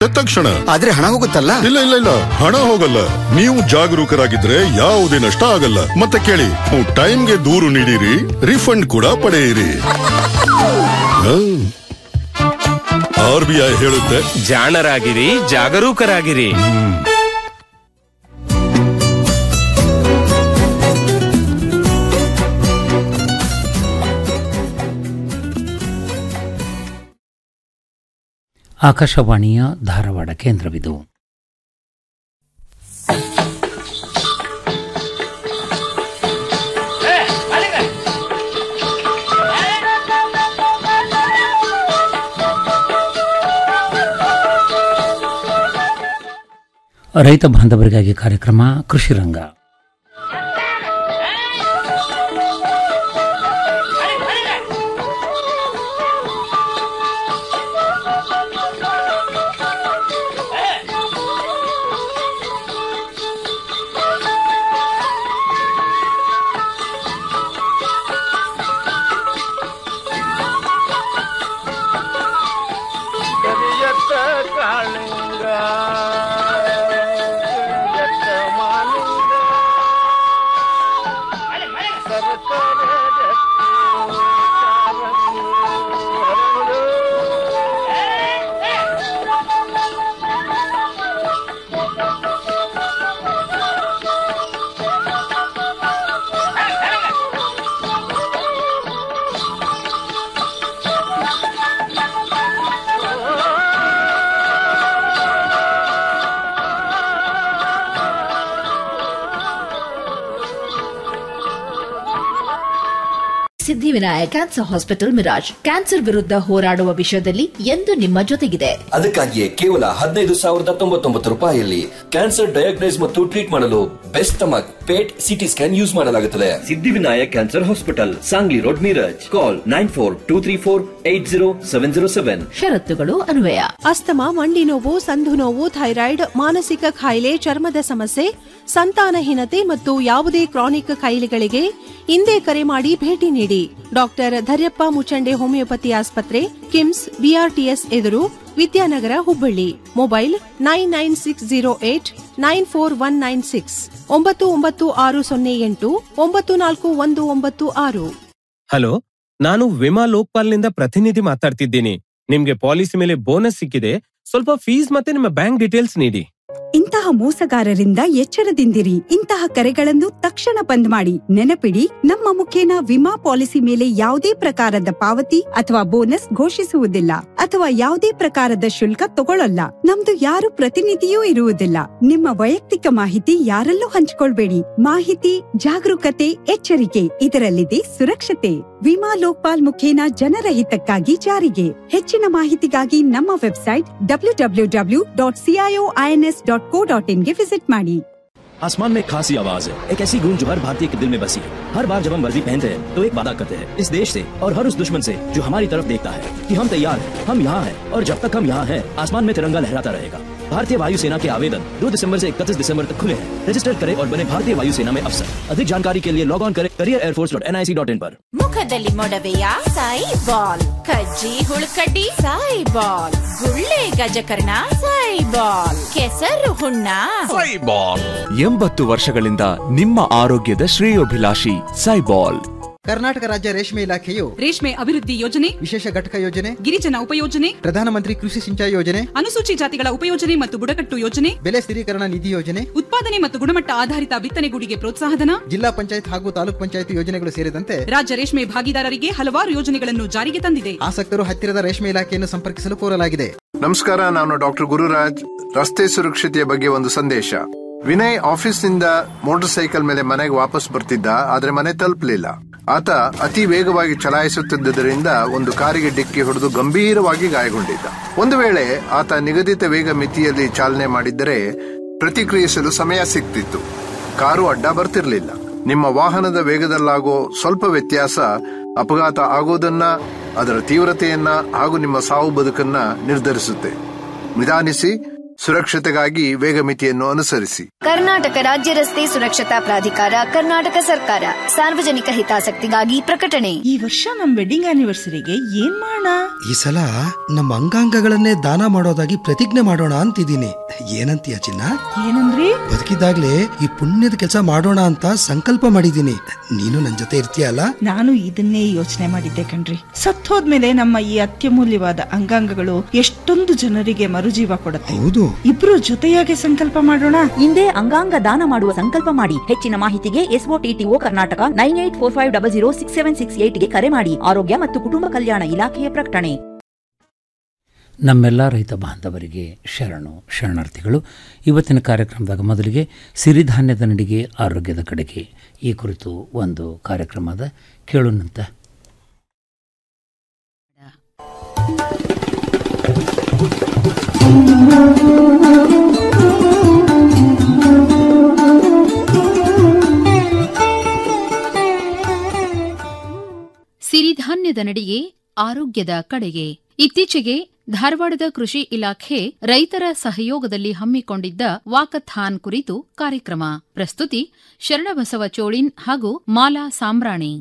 ತಕ್ಷಣ ಆದ್ರೆ ಹಣ ಹೋಗುತ್ತಲ್ಲ ಇಲ್ಲ ಇಲ್ಲ ಇಲ್ಲ ಹಣ ಹೋಗಲ್ಲ ನೀವು ಜಾಗರೂಕರಾಗಿದ್ರೆ ಯಾವುದೇ ನಷ್ಟ ಆಗಲ್ಲ ಮತ್ತೆ ಕೇಳಿ ನೀವು ಟೈಮ್ಗೆ ದೂರು ನೀಡಿರಿ ರಿಫಂಡ್ ಕೂಡ ಪಡೆಯಿರಿ ಆರ್ ಬಿ ಐ ಹೇಳುತ್ತೆ ಜಾಣರಾಗಿರಿ ಜಾಗರೂಕರಾಗಿರಿ ಆಕಾಶವಾಣಿಯ ಧಾರವಾಡ ಕೇಂದ್ರವಿದು ರೈತ ಬಾಂಧವರಿಗಾಗಿ ಕಾರ್ಯಕ್ರಮ ಕೃಷಿ ರಂಗ ಕರಿಯತ್ತ ಕಾಳಿಂಗ ಕರಿಯತ್ತ ಮಾಲಿಂಗ ಸರಸರ ಜಟ್ಟಿ ಕಾರಂಗಿ ಹರಳು. Siddhivinayak cancer hospital Miraj cancer ವಿರುದ್ಧ ಹೋರಾಡುವ ವಿಷಯದಲ್ಲಿ ಎಂದು ನಿಮ್ಮ ಜೊತೆಗಿದೆ ಅದಕ್ಕಾಗಿಯೇ ಕೇವಲ ಹದಿನೈದು ಸಾವಿರದ ತೊಂಬತ್ತೊಂಬತ್ತು ರೂಪಾಯಿಯಲ್ಲಿ ಕ್ಯಾನ್ಸರ್ ಡಯಾಗ್ನೈಸ್ ಮತ್ತು ಟ್ರೀಟ್ ಮಾಡಲು best stomach PET CT scan use ಮಾಡಲಾಗುತ್ತದೆ Siddhivinayak cancer hospital Sangli road Miraj call nine four two three four eight zero seven zero seven ಷರತ್ತುಗಳು ಅನ್ವಯ ಅಸ್ತಮ ಮಂಡಿ ನೋವು ಸಂಧು ನೋವು ಥೈರಾಯ್ಡ್ ಮಾನಸಿಕ ಕಾಯಿಲೆ ಚರ್ಮದ ಸಮಸ್ಯೆ ಸಂತಾನಹೀನತೆ ಮತ್ತು ಯಾವುದೇ ಕ್ರಾನಿಕ್ ಕಾಯಿಲೆಗಳಿಗೆ ಇಂದೇ ಕರೆ ಮಾಡಿ ಭೇಟಿ ನೀಡಿ ಡಾಕ್ಟರ್ ಧರ್ಯಪ್ಪ ಮುಚಂಡೆ ಹೋಮಿಯೋಪತಿ ಆಸ್ಪತ್ರೆ ಕಿಮ್ಸ್ ಬಿಆರ್ಟಿಎಸ್ ಎದುರು Vidyanagar Hubballi mobile nine nine six zero eight nine four one nine six ಒಂಬತ್ತು ಒಂಬತ್ತು ಆರು ಸೊನ್ನೆ ಎಂಟು ಒಂಬತ್ತು ನಾಲ್ಕು ಒಂದು ಒಂಬತ್ತು ಆರು ಹಲೋ ನಾನು ವಿಮಾ ಲೋಕ್ಪಾಲ್ನಿಂದ ಪ್ರತಿನಿಧಿ ಮಾತಾಡ್ತಿದ್ದೀನಿ ನಿಮ್ಗೆ ಪಾಲಿಸಿ ಮೇಲೆ ಬೋನಸ್ ಸಿಕ್ಕಿದೆ ಸ್ವಲ್ಪ ಫೀಸ್ ಮತ್ತೆ ನಿಮ್ಮ ಬ್ಯಾಂಕ್ ಡೀಟೇಲ್ಸ್ ನೀಡಿ ಇಂತಹ ಮೋಸಗಾರರಿಂದ ಎಚ್ಚರದಿಂದಿರಿ ಇಂತಹ ಕರೆಗಳನ್ನು ತಕ್ಷಣ ಬಂದ್ ಮಾಡಿ ನೆನಪಿಡಿ ನಮ್ಮ ಮುಖೇನ ವಿಮಾ ಪಾಲಿಸಿ ಮೇಲೆ ಯಾವುದೇ ಪ್ರಕಾರದ ಪಾವತಿ ಅಥವಾ ಬೋನಸ್ ಘೋಷಿಸುವುದಿಲ್ಲ ಅಥವಾ ಯಾವುದೇ ಪ್ರಕಾರದ ಶುಲ್ಕ ತಗೊಳ್ಳಲ್ಲ ನಮ್ದು ಯಾರು ಪ್ರತಿನಿಧಿಯೂ ಇರುವುದಿಲ್ಲ ನಿಮ್ಮ ವೈಯಕ್ತಿಕ ಮಾಹಿತಿ ಯಾರಲ್ಲೂ ಹಂಚಿಕೊಳ್ಬೇಡಿ ಮಾಹಿತಿ ಜಾಗರೂಕತೆ ಎಚ್ಚರಿಕೆ ಇದರಲ್ಲಿದೆ ಸುರಕ್ಷತೆ ವಿಮಾ ಲೋಕ್ಪಾಲ್ ಮುಖೇನ ಜನರ ಹಿತಕ್ಕಾಗಿ ಜಾರಿಗೆ ಹೆಚ್ಚಿನ ಮಾಹಿತಿಗಾಗಿ ನಮ್ಮ website W W W dot CIO INS dot co dot ಇನ್ಗೆ ವಿಸಿಟ್ ಮಾಡಿ आसमान में खासी आवाज है एक ऐसी गूंज जो हर भारतीय के दिल में बसी है हर बार जब हम वर्दी पहनते हैं तो एक वादा करते हैं इस देश से और हर उस दुश्मन से जो हमारी तरफ देखता है कि हम तैयार हैं हम यहाँ हैं और जब तक हम यहाँ हैं आसमान में तिरंगा लहराता रहेगा भारतीय वायुसेना के आवेदन 2 दिसंबर से 31 दिसंबर तक खुले हैं रजिस्टर करें और बने भारतीय वायुसेना में अफसर अधिक जानकारी के लिए लॉग ऑन करें career air force dot N I C dot in पर ಮುಖದಲ್ಲಿ ಮೊಡವೆಯ ಸಾಯಿ ಬಾಲ್ ಕಜ್ಜಿ ಹುಳುಕಡ್ಡಿ ಸಾಯಿ ಬಾಲ್ ಗುಳ್ಳೆ ಗಜಕರ್ಣ ಸಾಯಿ ಬಾಲ್ ಕೆಸರು ಹುಣ್ಣ ಎಂಬತ್ತು ವರ್ಷಗಳಿಂದ ನಿಮ್ಮ ಆರೋಗ್ಯದ ಶ್ರೇಯೋಭಿಲಾಷಿ ಸೈಬಾಲ್ ಕರ್ನಾಟಕ ರಾಜ್ಯ ರೇಷ್ಮೆ ಇಲಾಖೆಯು ರೇಷ್ಮೆ ಅಭಿವೃದ್ಧಿ ಯೋಜನೆ ವಿಶೇಷ ಘಟಕ ಯೋಜನೆ ಗಿರಿಜನ ಉಪಯೋಜನೆ ಪ್ರಧಾನಮಂತ್ರಿ ಕೃಷಿ ಸಿಂಚಾಯಿ ಯೋಜನೆ ಅನುಸೂಚಿ ಜಾತಿಗಳ ಉಪಯೋಜನೆ ಮತ್ತು ಬುಡಕಟ್ಟು ಯೋಜನೆ ಬೆಲೆ ಸ್ಥಿರೀಕರಣ ನಿಧಿ ಯೋಜನೆ ಉತ್ಪಾದನೆ ಮತ್ತು ಗುಣಮಟ್ಟ ಆಧಾರಿತ ಬಿತ್ತನೆಗೂಡಿಗೆ ಪ್ರೋತ್ಸಾಹಧನ ಜಿಲ್ಲಾ ಪಂಚಾಯತ್ ಹಾಗೂ ತಾಲೂಕ್ ಪಂಚಾಯತ್ ಯೋಜನೆಗಳು ಸೇರಿದಂತೆ ರಾಜ್ಯ ರೇಷ್ಮೆ ಭಾಗಿದಾರರಿಗೆ ಹಲವಾರು ಯೋಜನೆಗಳನ್ನು ಜಾರಿಗೆ ತಂದಿದೆ ಆಸಕ್ತರು ಹತ್ತಿರದ ರೇಷ್ಮೆ ಇಲಾಖೆಯನ್ನು ಸಂಪರ್ಕಿಸಲು ಕೋರಲಾಗಿದೆ ನಮಸ್ಕಾರ ನಾನು ಡಾಕ್ಟರ್ ಗುರುರಾಜ್ ರಸ್ತೆ ಸುರಕ್ಷತೆಯ ಬಗ್ಗೆ ಒಂದು ಸಂದೇಶ ವಿನಯ್ ಆಫೀಸ್ನಿಂದ ಮೋಟಾರ್ ಸೈಕಲ್ ಮೇಲೆ ಮನೆಗೆ ವಾಪಸ್ ಬರ್ತಿದ್ದ ಆದ್ರೆ ಮನೆ ತಲುಪಲಿಲ್ಲ ಆತ ಅತಿ ವೇಗವಾಗಿ ಚಲಾಯಿಸುತ್ತಿದ್ದರಿಂದ ಒಂದು ಕಾರಿಗೆ ಡಿಕ್ಕಿ ಹೊಡೆದು ಗಂಭೀರವಾಗಿ ಗಾಯಗೊಂಡಿದ್ದ ಒಂದು ವೇಳೆ ಆತ ನಿಗದಿತ ವೇಗ ಮಿತಿಯಲ್ಲಿ ಚಾಲನೆ ಮಾಡಿದ್ದರೆ ಪ್ರತಿಕ್ರಿಯಿಸಲು ಸಮಯ ಸಿಗ್ತಿತ್ತು ಕಾರು ಅಡ್ಡ ಬರ್ತಿರ್ಲಿಲ್ಲ ನಿಮ್ಮ ವಾಹನದ ವೇಗದಲ್ಲಾಗೋ ಸ್ವಲ್ಪ ವ್ಯತ್ಯಾಸ ಅಪಘಾತ ಆಗೋದನ್ನ ಅದರ ತೀವ್ರತೆಯನ್ನ ಹಾಗೂ ನಿಮ್ಮ ಸಾವು ಬದುಕನ್ನ ನಿರ್ಧರಿಸುತ್ತೆ ನಿಧಾನಿಸಿ ಸುರಕ್ಷತೆಗಾಗಿ ವೇಗ ಮಿತಿಯನ್ನು ಅನುಸರಿಸಿ ಕರ್ನಾಟಕ ರಾಜ್ಯ ರಸ್ತೆ ಸುರಕ್ಷತಾ ಪ್ರಾಧಿಕಾರ ಕರ್ನಾಟಕ ಸರ್ಕಾರ ಸಾರ್ವಜನಿಕ ಹಿತಾಸಕ್ತಿಗಾಗಿ ಪ್ರಕಟಣೆ ಈ ವರ್ಷ ನಮ್ ವೆಡ್ಡಿಂಗ್ ಆನಿವರ್ಸರಿಗೆ ಏನ್ ಮಾಡೋಣ ಈ ಸಲ ನಮ್ಮ ಅಂಗಾಂಗಗಳನ್ನೇ ದಾನ ಮಾಡೋದಾಗಿ ಪ್ರತಿಜ್ಞೆ ಮಾಡೋಣ ಅಂತಿದ್ದೀನಿ ಏನಂತೀಯ ಚಿನ್ನ ಏನಂದ್ರಿ ಬದುಕಿದಾಗ್ಲೇ ಈ ಪುಣ್ಯದ ಕೆಲಸ ಮಾಡೋಣ ಅಂತ ಸಂಕಲ್ಪ ಮಾಡಿದ್ದೀನಿ ನೀನು ನನ್ ಜೊತೆ ಇರ್ತೀಯಲ್ಲ ನಾನು ಇದನ್ನೇ ಯೋಚನೆ ಮಾಡಿದ್ದೆ ಕಣ್ರಿ ಸತ್ತೋದ್ಮೇಲೆ ನಮ್ಮ ಈ ಅತ್ಯಮೂಲ್ಯವಾದ ಅಂಗಾಂಗಗಳು ಎಷ್ಟೊಂದು ಜನರಿಗೆ ಮರುಜೀವ ಕೊಡುತ್ತೆ ಹೌದು ಇಬ್ರು ಜೊತೆಯಾಗಿ ಸಂಕಲ್ಪ ಮಾಡೋಣ ಹಿಂದೆ ಅಂಗಾಂಗ ದಾನ ಮಾಡುವ ಸಂಕಲ್ಪ ಮಾಡಿ ಹೆಚ್ಚಿನ ಮಾಹಿತಿಗೆ SOTTO Karnataka nine eight four five double zero six seven six ಏಟ್ಗೆ ಕರೆ ಮಾಡಿ ಆರೋಗ್ಯ ಮತ್ತು ಕುಟುಂಬ ಕಲ್ಯಾಣ ಇಲಾಖೆಯ ಪ್ರಕಟಣೆ ನಮ್ಮೆಲ್ಲ ರೈತ ಬಾಂಧವರಿಗೆ ಶರಣು ಶರಣಾರ್ಥಿಗಳು ಇವತ್ತಿನ ಕಾರ್ಯಕ್ರಮದಾಗ ಮೊದಲಿಗೆ ಸಿರಿಧಾನ್ಯದ ನಡಿಗೆ ಆರೋಗ್ಯದ ಕಡೆಗೆ ಈ ಕುರಿತು ಒಂದು ಕಾರ್ಯಕ್ರಮದ ಕೇಳೋಣಂತ ಸಿರಿಧಾನ್ಯದ ನಡಿಗೆ ಆರೋಗ್ಯದ ಕಡೆಗೆ ಇತ್ತೀಚೆಗೆ ಧಾರವಾಡದ ಕೃಷಿ ಇಲಾಖೆ ರೈತರ ಸಹಯೋಗದಲ್ಲಿ ಹಮ್ಮಿಕೊಂಡಿದ್ದ ವಾಕಥಾನ್ ಕುರಿತು ಕಾರ್ಯಕ್ರಮ ಪ್ರಸ್ತುತಿ ಶರಣಬಸವ ಚೋಳಿನ್ ಹಾಗೂ ಮಾಲಾ ಸಾಂಬ್ರಾಣಿ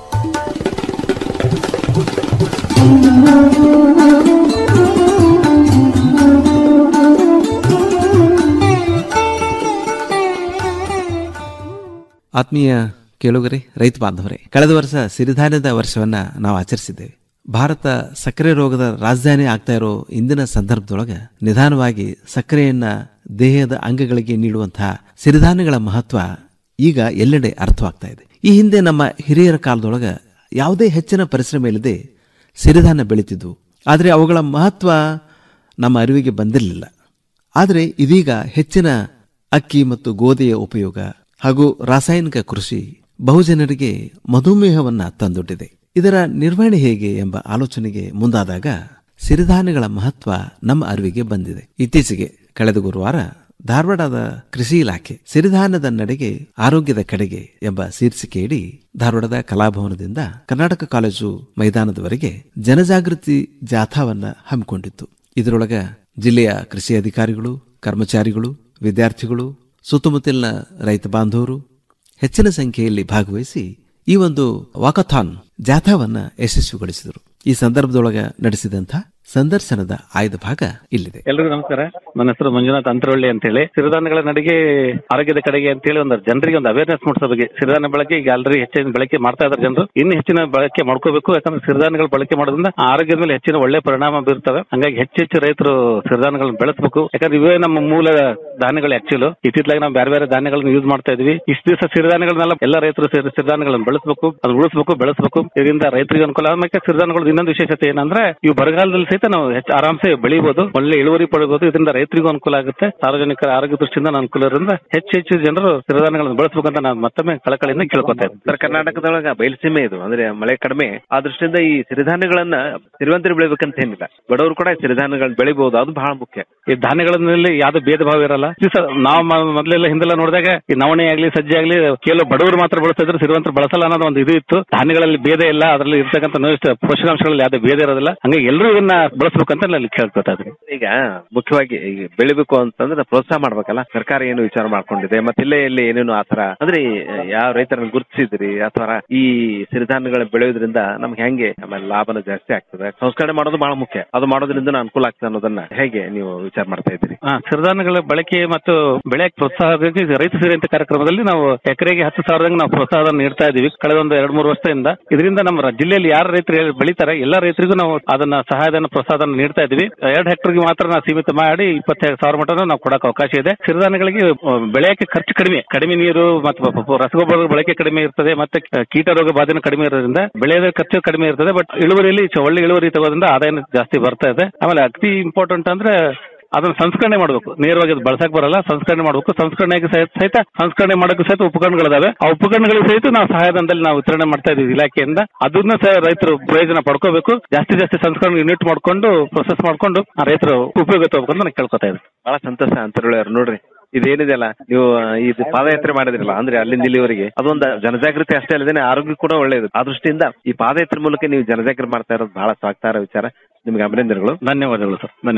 ಆತ್ಮೀಯ ಕೇಳುಗರೆ ರೈತ ಬಾಂಧವರೇ ಕಳೆದ ವರ್ಷ ಸಿರಿಧಾನ್ಯದ ವರ್ಷವನ್ನ ನಾವು ಆಚರಿಸಿದ್ದೇವೆ ಭಾರತ ಸಕ್ಕರೆ ರೋಗದ ರಾಜಧಾನಿ ಆಗ್ತಾ ಇರೋ ಇಂದಿನ ಸಂದರ್ಭದೊಳಗೆ ನಿಧಾನವಾಗಿ ಸಕ್ಕರೆಯನ್ನ ದೇಹದ ಅಂಗಗಳಿಗೆ ನೀಡುವಂತಹ ಸಿರಿಧಾನ್ಯಗಳ ಮಹತ್ವ ಈಗ ಎಲ್ಲೆಡೆ ಅರ್ಥವಾಗ್ತಾ ಇದೆ ಈ ಹಿಂದೆ ನಮ್ಮ ಹಿರಿಯರ ಕಾಲದೊಳಗ ಯಾವುದೇ ಹೆಚ್ಚಿನ ಪರಿಶ್ರಮ ಇಲ್ಲದೆ ಸಿರಿಧಾನ್ಯ ಬೆಳೀತಿದ್ವು ಆದರೆ ಅವುಗಳ ಮಹತ್ವ ನಮ್ಮ ಅರಿವಿಗೆ ಬಂದಿರಲಿಲ್ಲ ಆದರೆ ಇದೀಗ ಹೆಚ್ಚಿನ ಅಕ್ಕಿ ಮತ್ತು ಗೋಧಿಯ ಉಪಯೋಗ ಹಾಗೂ ರಾಸಾಯನಿಕ ಕೃಷಿ ಬಹುಜನರಿಗೆ ಮಧುಮೇಹವನ್ನ ತಂದೊಡ್ಡಿದೆ ಇದರ ನಿರ್ವಹಣೆ ಹೇಗೆ ಎಂಬ ಆಲೋಚನೆಗೆ ಮುಂದಾದಾಗ ಸಿರಿಧಾನ್ಯಗಳ ಮಹತ್ವ ನಮ್ಮ ಅರಿವಿಗೆ ಬಂದಿದೆ ಇತ್ತೀಚೆಗೆ ಕಳೆದ ಗುರುವಾರ ಧಾರವಾಡದ ಕೃಷಿ ಇಲಾಖೆ ಸಿರಿಧಾನ್ಯದ ನಡೆಗೆ ಆರೋಗ್ಯದ ಕಡೆಗೆ ಎಂಬ ಶೀರ್ಷಿಕೆಯಡಿ ಧಾರವಾಡದ ಕಲಾಭವನದಿಂದ ಕರ್ನಾಟಕ ಕಾಲೇಜು ಮೈದಾನದವರೆಗೆ ಜನಜಾಗೃತಿ ಜಾಥಾವನ್ನ ಹಮ್ಮಿಕೊಂಡಿತ್ತು ಇದರೊಳಗ ಜಿಲ್ಲೆಯ ಕೃಷಿ ಅಧಿಕಾರಿಗಳು ಕರ್ಮಚಾರಿಗಳು ವಿದ್ಯಾರ್ಥಿಗಳು ಸುತ್ತಮುತ್ತಲಿನ ರೈತ ಬಾಂಧವರು ಹೆಚ್ಚಿನ ಸಂಖ್ಯೆಯಲ್ಲಿ ಭಾಗವಹಿಸಿ ಈ ಒಂದು ವಾಕಥಾನ್ ಜಾಥಾವನ್ನ ಯಶಸ್ವಿಗೊಳಿಸಿದರು ಈ ಸಂದರ್ಭದೊಳಗ ನಡೆಸಿದಂಥ ಸಂದರ್ಶನದ ಆಯ್ದ ಭಾಗ ಇಲ್ಲಿದೆ ಎಲ್ರಿಗೂ ನಮಸ್ಕಾರ ನನ್ನ ಹೆಸರು ಮಂಜುನಾಥ್ ಅಂತರವಳ್ಳಿ ಅಂತ ಹೇಳಿ ಸಿರಿಧಾನ್ಯಗಳ ನಡಿಗೆ ಆರೋಗ್ಯದ ಕಡೆಗೆ ಅಂತ ಹೇಳಿ ಒಂದು ಜನರಿಗೆ ಒಂದು ಅವೇರ್ನೆಸ್ ಮೂಡಿಸೋ ಬಗ್ಗೆ ಸಿರಿಧಾನ್ಯ ಬಳಕೆ ಈಗ ಆಲ್ರೆಡಿ ಹೆಚ್ಚಿನ ಬಳಕೆ ಮಾಡ್ತಾ ಇದ್ದಾರೆ ಜನರು ಇನ್ನು ಹೆಚ್ಚಿನ ಬಳಕೆ ಮಾಡ್ಕೋಬೇಕು ಯಾಕಂದ್ರೆ ಸಿರಿಧಾನ್ಯಗಳ ಬಳಕೆ ಮಾಡೋದ್ರಿಂದ ಆರೋಗ್ಯದ ಮೇಲೆ ಹೆಚ್ಚಿನ ಒಳ್ಳೆ ಪರಿಣಾಮ ಬೀರ್ತವೆ ಹಂಗಾಗಿ ಹೆಚ್ಚು ಹೆಚ್ಚು ರೈತರು ಸಿರಿಧಾನ್ಯಗಳನ್ನ ಬೆಳೆಸಬೇಕು ಯಾಕಂದ್ರೆ ಇವೇ ನಮ್ಮ ಮೂಲ ಧಾನ್ಯಗಳು ಆಕ್ಚುಲ್ ಇತ್ತಿತ್ತಲಾಗಿ ನಾವು ಬೇರೆ ಬೇರೆ ಧಾನ್ಯಗಳನ್ನ ಯೂಸ್ ಮಾಡ್ತಾ ಇದೀವಿ ಇಷ್ಟು ದಿವಸ ಸಿರಿಧಾನ್ಯಗಳನ್ನೆಲ್ಲ ಎಲ್ಲ ರೈತರು ಸೇರಿ ಸಿರಿಧಾನ್ಯಗಳನ್ನ ಬೆಳೆಸಬೇಕು ಅದು ಉಳಿಸಬೇಕು ಬೆಳೆಸಬೇಕು ಇದರಿಂದ ರೈತರಿಗೆ ಅನುಕೂಲ ಆಮೇಲೆ ಸಿರಿಧಾನ್ಯಗಳು ಇನ್ನೊಂದು ವಿಶೇಷತೆ ಏನಂದ್ರೆ ಇವು ಬರಗಾಲದಲ್ಲಿ ಸಹಿತ ನಾವು ಹೆಚ್ಚು ಆರಾಮ್ಸೆ ಬೆಳಿಬಹುದು ಒಳ್ಳೆ ಇಳುವರಿ ಪಡೆಯಬಹುದು ಇದರಿಂದ ರೈತರಿಗೂ ಅನುಕೂಲ ಆಗುತ್ತೆ ಸಾರ್ವಜನಿಕರ ಆರೋಗ್ಯ ದೃಷ್ಟಿಯಿಂದ ಅನುಕೂಲ ಇರೋದ್ರಿಂದ ಹೆಚ್ಚು ಹೆಚ್ಚು ಜನರು ಸಿರಿಧಾನ್ಯಗಳನ್ನು ಬೆಳೆಸಬೇಕಂತ ನಾನು ಮತ್ತೊಮ್ಮೆ ಕಳಕಳಿಯಿಂದ ಕೇಳ್ಕೊತಾ ಇದ್ದೀನಿ ಸರ್ ಕರ್ನಾಟಕದೊಳಗ ಬಯಲುಸೀಮೆ ಇದು ಅಂದ್ರೆ ಮಳೆ ಕಡಿಮೆ ಆ ದೃಷ್ಟಿಯಿಂದ ಈ ಸಿರಿಧಾನ್ಯಗಳನ್ನ ಸಿರಿವಂತರು ಬೆಳಿಬೇಕಂತ ಏನಿಲ್ಲ ಬಡವರು ಕೂಡ ಸಿರಿಧಾನ್ಯಗಳನ್ನ ಬೆಳಿಬಹುದು ಅದು ಬಹಳ ಮುಖ್ಯ ಈ ಧಾನ್ಯಗಳಲ್ಲಿ ಯಾವ್ದು ಭೇದ ಭಾವ ಇರಲ್ಲ ಈ ಸರ್ ನಾವು ಮ- ಮೊದಲೆಲ್ಲ ಹಿಂದೆಲ್ಲ ನೋಡಿದಾಗ ಈ ನವಣೆ ಆಗ್ಲಿ ಸಜ್ಜೆ ಆಗ್ಲಿ ಕೆಲವು ಬಡವರು ಮಾತ್ರ ಬಳಸ್ತಿದ್ರು ಸಿರಿವಂತರು ಬಳಸಲ್ಲ ಅನ್ನೋದು ಒಂದು ಇದು ಇತ್ತು ಧಾನ್ಯಗಳಲ್ಲಿ ಭೇದ ಇಲ್ಲ ಅದರಲ್ಲಿ ಇರ್ತಕ್ಕಂಥ ನೋವಿಷ್ಟ ಪೋಷಕಾಂಶಗಳಲ್ಲಿ ಯಾವ್ದು ಭೇದ ಇರೋದಿಲ್ಲ ಹಂಗಾಗಿ ಎಲ್ಲರೂ ಇದನ್ನ ಬಳಸ್ಬೇಕಂತ ನಾನು ಕೇಳ್ಕೊತಾ ಇದ್ದೀನಿ ಈಗ ಮುಖ್ಯವಾಗಿ ಈಗ ಬೆಳಿಬೇಕು ಅಂತಂದ್ರೆ ಪ್ರೋತ್ಸಾಹ ಮಾಡ್ಬೇಕಲ್ಲ ಸರ್ಕಾರ ಏನು ವಿಚಾರ ಮಾಡ್ಕೊಂಡಿದೆ ಮತ್ತೆ ಇಲ್ಲೇ ಇಲ್ಲಿ ಏನೇನು ಆತರ ಅಂದ್ರೆ ಯಾವ ರೈತರನ್ನ ಗುರುತಿಸಿದ್ರಿ ಅಥವಾ ಈ ಸಿರಿಧಾನ್ಯಗಳನ್ನ ಬೆಳೆಯೋದ್ರಿಂದ ನಮ್ಗೆ ಹೆಂಗೆ ಆಮೇಲೆ ಲಾಭನ ಜಾಸ್ತಿ ಆಗ್ತದೆ ಸಂಸ್ಕರಣೆ ಮಾಡೋದು ಬಹಳ ಮುಖ್ಯ ಅದು ಮಾಡೋದ್ರಿಂದ ಅನುಕೂಲ ಆಗ್ತದೆ ಅನ್ನೋದನ್ನ ಹೇಗೆ ನೀವು ವಿಚಾರ ಮಾಡ್ತಾ ಇದ್ದೀರಿ ಹಾ ಸಿರಿಧಾನ್ಯಗಳ ಬಳಕೆ ಮತ್ತು ಬೆಳೆಯಕ್ಕೆ ಪ್ರೋತ್ಸಾಹಕ್ಕಾಗಿ ರೈತ ಸಿರಿ ಅಂತ ಕಾರ್ಯಕ್ರಮದಲ್ಲಿ ನಾವು ಎಕರೆಗೆ ಹತ್ತು ಸಾವಿರದಂಗೆ ನಾವು ಪ್ರೋತ್ಸಾಹ ನೀಡ್ತಾ ಇದೀವಿ ಕಳೆದ ಒಂದು ಎರಡು ಮೂರು ವರ್ಷದಿಂದ ಇದರಿಂದ ನಮ್ಮ ರ- ಜಿಲ್ಲೆಯಲ್ಲಿ ಯಾರು ರೈತರು ಹೇಳ್- ಬೆಳಿತಾರೆ ಎಲ್ಲ ರೈತರಿಗೂ ನಾವು ಅದನ್ನ ಸಹಾಯಧನ ಪ್ರೋತ್ಸಾಹನ ನೀಡ್ತಾ ಇದೀವಿ ಎರಡು ಹೆಕ್ಟರ್ಗೆ ಮಾತ್ರ ನಾವು ಸೀಮಿತ ಮಾಡಿ ಇಪ್ಪತ್ತೈದು ಸಾವಿರ ಮಟನ ನಾವು ಕೊಡಕ್ಕೆ ಅವಕಾಶ ಇದೆ ಸಿರಿಧಾನ್ಯಗಳಿಗೆ ಆ, ಬೆಳೆಯಕ್ಕೆ ಖರ್ಚು ಕಡಿಮೆ ಕಡಿಮೆ ನೀರು ಮತ್ತು ಪ- ಪ- ರಸಗೊಬ್ಬರದ ಬಳಕೆ ಕಡಿಮೆ ಇರ್ತದೆ ಮತ್ತೆ ಕ- ಕೀಟ ರೋಗ ಬಾಧೆನೂ ಕಡಿಮೆ ಇರೋದ್ರಿಂದ ಬೆಳೆಯೋದ ಖರ್ಚು ಕಡಿಮೆ ಇರ್ತದೆ ಬಟ್ ಇಳುವರಿಯಲ್ಲಿ ಚ- ಒಳ್ಳೆ ಇಳುವರಿ ತಗೋದ್ರಿಂದ ಆದಾಯ ಜಾಸ್ತಿ ಬರ್ತಾ ಇದೆ ಆಮೇಲೆ ಅತಿ ಇಂಪಾರ್ಟೆಂಟ್ ಅಂದ್ರೆ ಅದನ್ನ ಸಂಸ್ಕರಣೆ ಮಾಡಬೇಕು ನೇರವಾಗಿ ಅದು ಬಳಸಕ್ ಬರಲ್ಲ ಸಂಸ್ಕರಣೆ ಮಾಡಬೇಕು ಸಂಸ್ಕರಣೆಗೆ ಸಹಿತ ಸಹಿತ ಸಂಸ್ಕರಣೆ ಮಾಡಕ್ಕೆ ಸಹಿತ ಉಪಕರಣಗಳಿದಾವೆ ಆ ಉಪಕರಣಗಳಿಗೆ ಸಹಿತ ನಾವು ಸಹಾಯಧನದಲ್ಲಿ ನಾವು ವಿತರಣೆ ಮಾಡ್ತಾ ಇದೀವಿ ಇಲಾಖೆಯಿಂದ ಅದನ್ನ ಸಹ ರೈತರು ಪ್ರಯೋಜನ ಪಡ್ಕೋಬೇಕು ಜಾಸ್ತಿ ಜಾಸ್ತಿ ಸಂಸ್ಕರಣೆ ಯೂನಿಟ್ ಮಾಡ್ಕೊಂಡು ಪ್ರೊಸೆಸ್ ಮಾಡ್ಕೊಂಡು ಆ ರೈತರು ಉಪಯೋಗ ತಗೋಬೇಕಂತ ನಾನು ಕೇಳ್ಕೊತಾ ಇದ್ದೀನಿ ಬಹಳ ಸಂತೋಷ ಅಂತರೊಳ್ಳೆಯವ್ರು ನೋಡ್ರಿ ಇದೇನಿದೆಯಲ್ಲ ನೀವು ಇದು ಪಾದಯಾತ್ರೆ ಮಾಡಿದ್ರಲ್ಲ ಅಂದ್ರೆ ಅಲ್ಲಿಂದ ಇಲ್ಲಿವರೆಗೆ ಅದೊಂದು ಜನಜಾಗೃತಿ ಅಷ್ಟೇ ಅಲ್ಲದೆ ಆರೋಗ್ಯ ಕೂಡ ಒಳ್ಳೆಯದು ಆ ದೃಷ್ಟಿಯಿಂದ ಈ ಪಾದಯಾತ್ರೆ ಮೂಲಕ ನೀವು ಜನಜಾಗೃತಿ ಮಾಡ್ತಾ ಇರೋದು ಬಹಳ ಸ್ವಾಗತಾರ್ಹ ವಿಚಾರ ನಿಮ್ಗೆ ಅಭಿನಂದನೆಗಳು ಧನ್ಯವಾದಗಳು ಸರ್ ಧನ್ಯವಾದ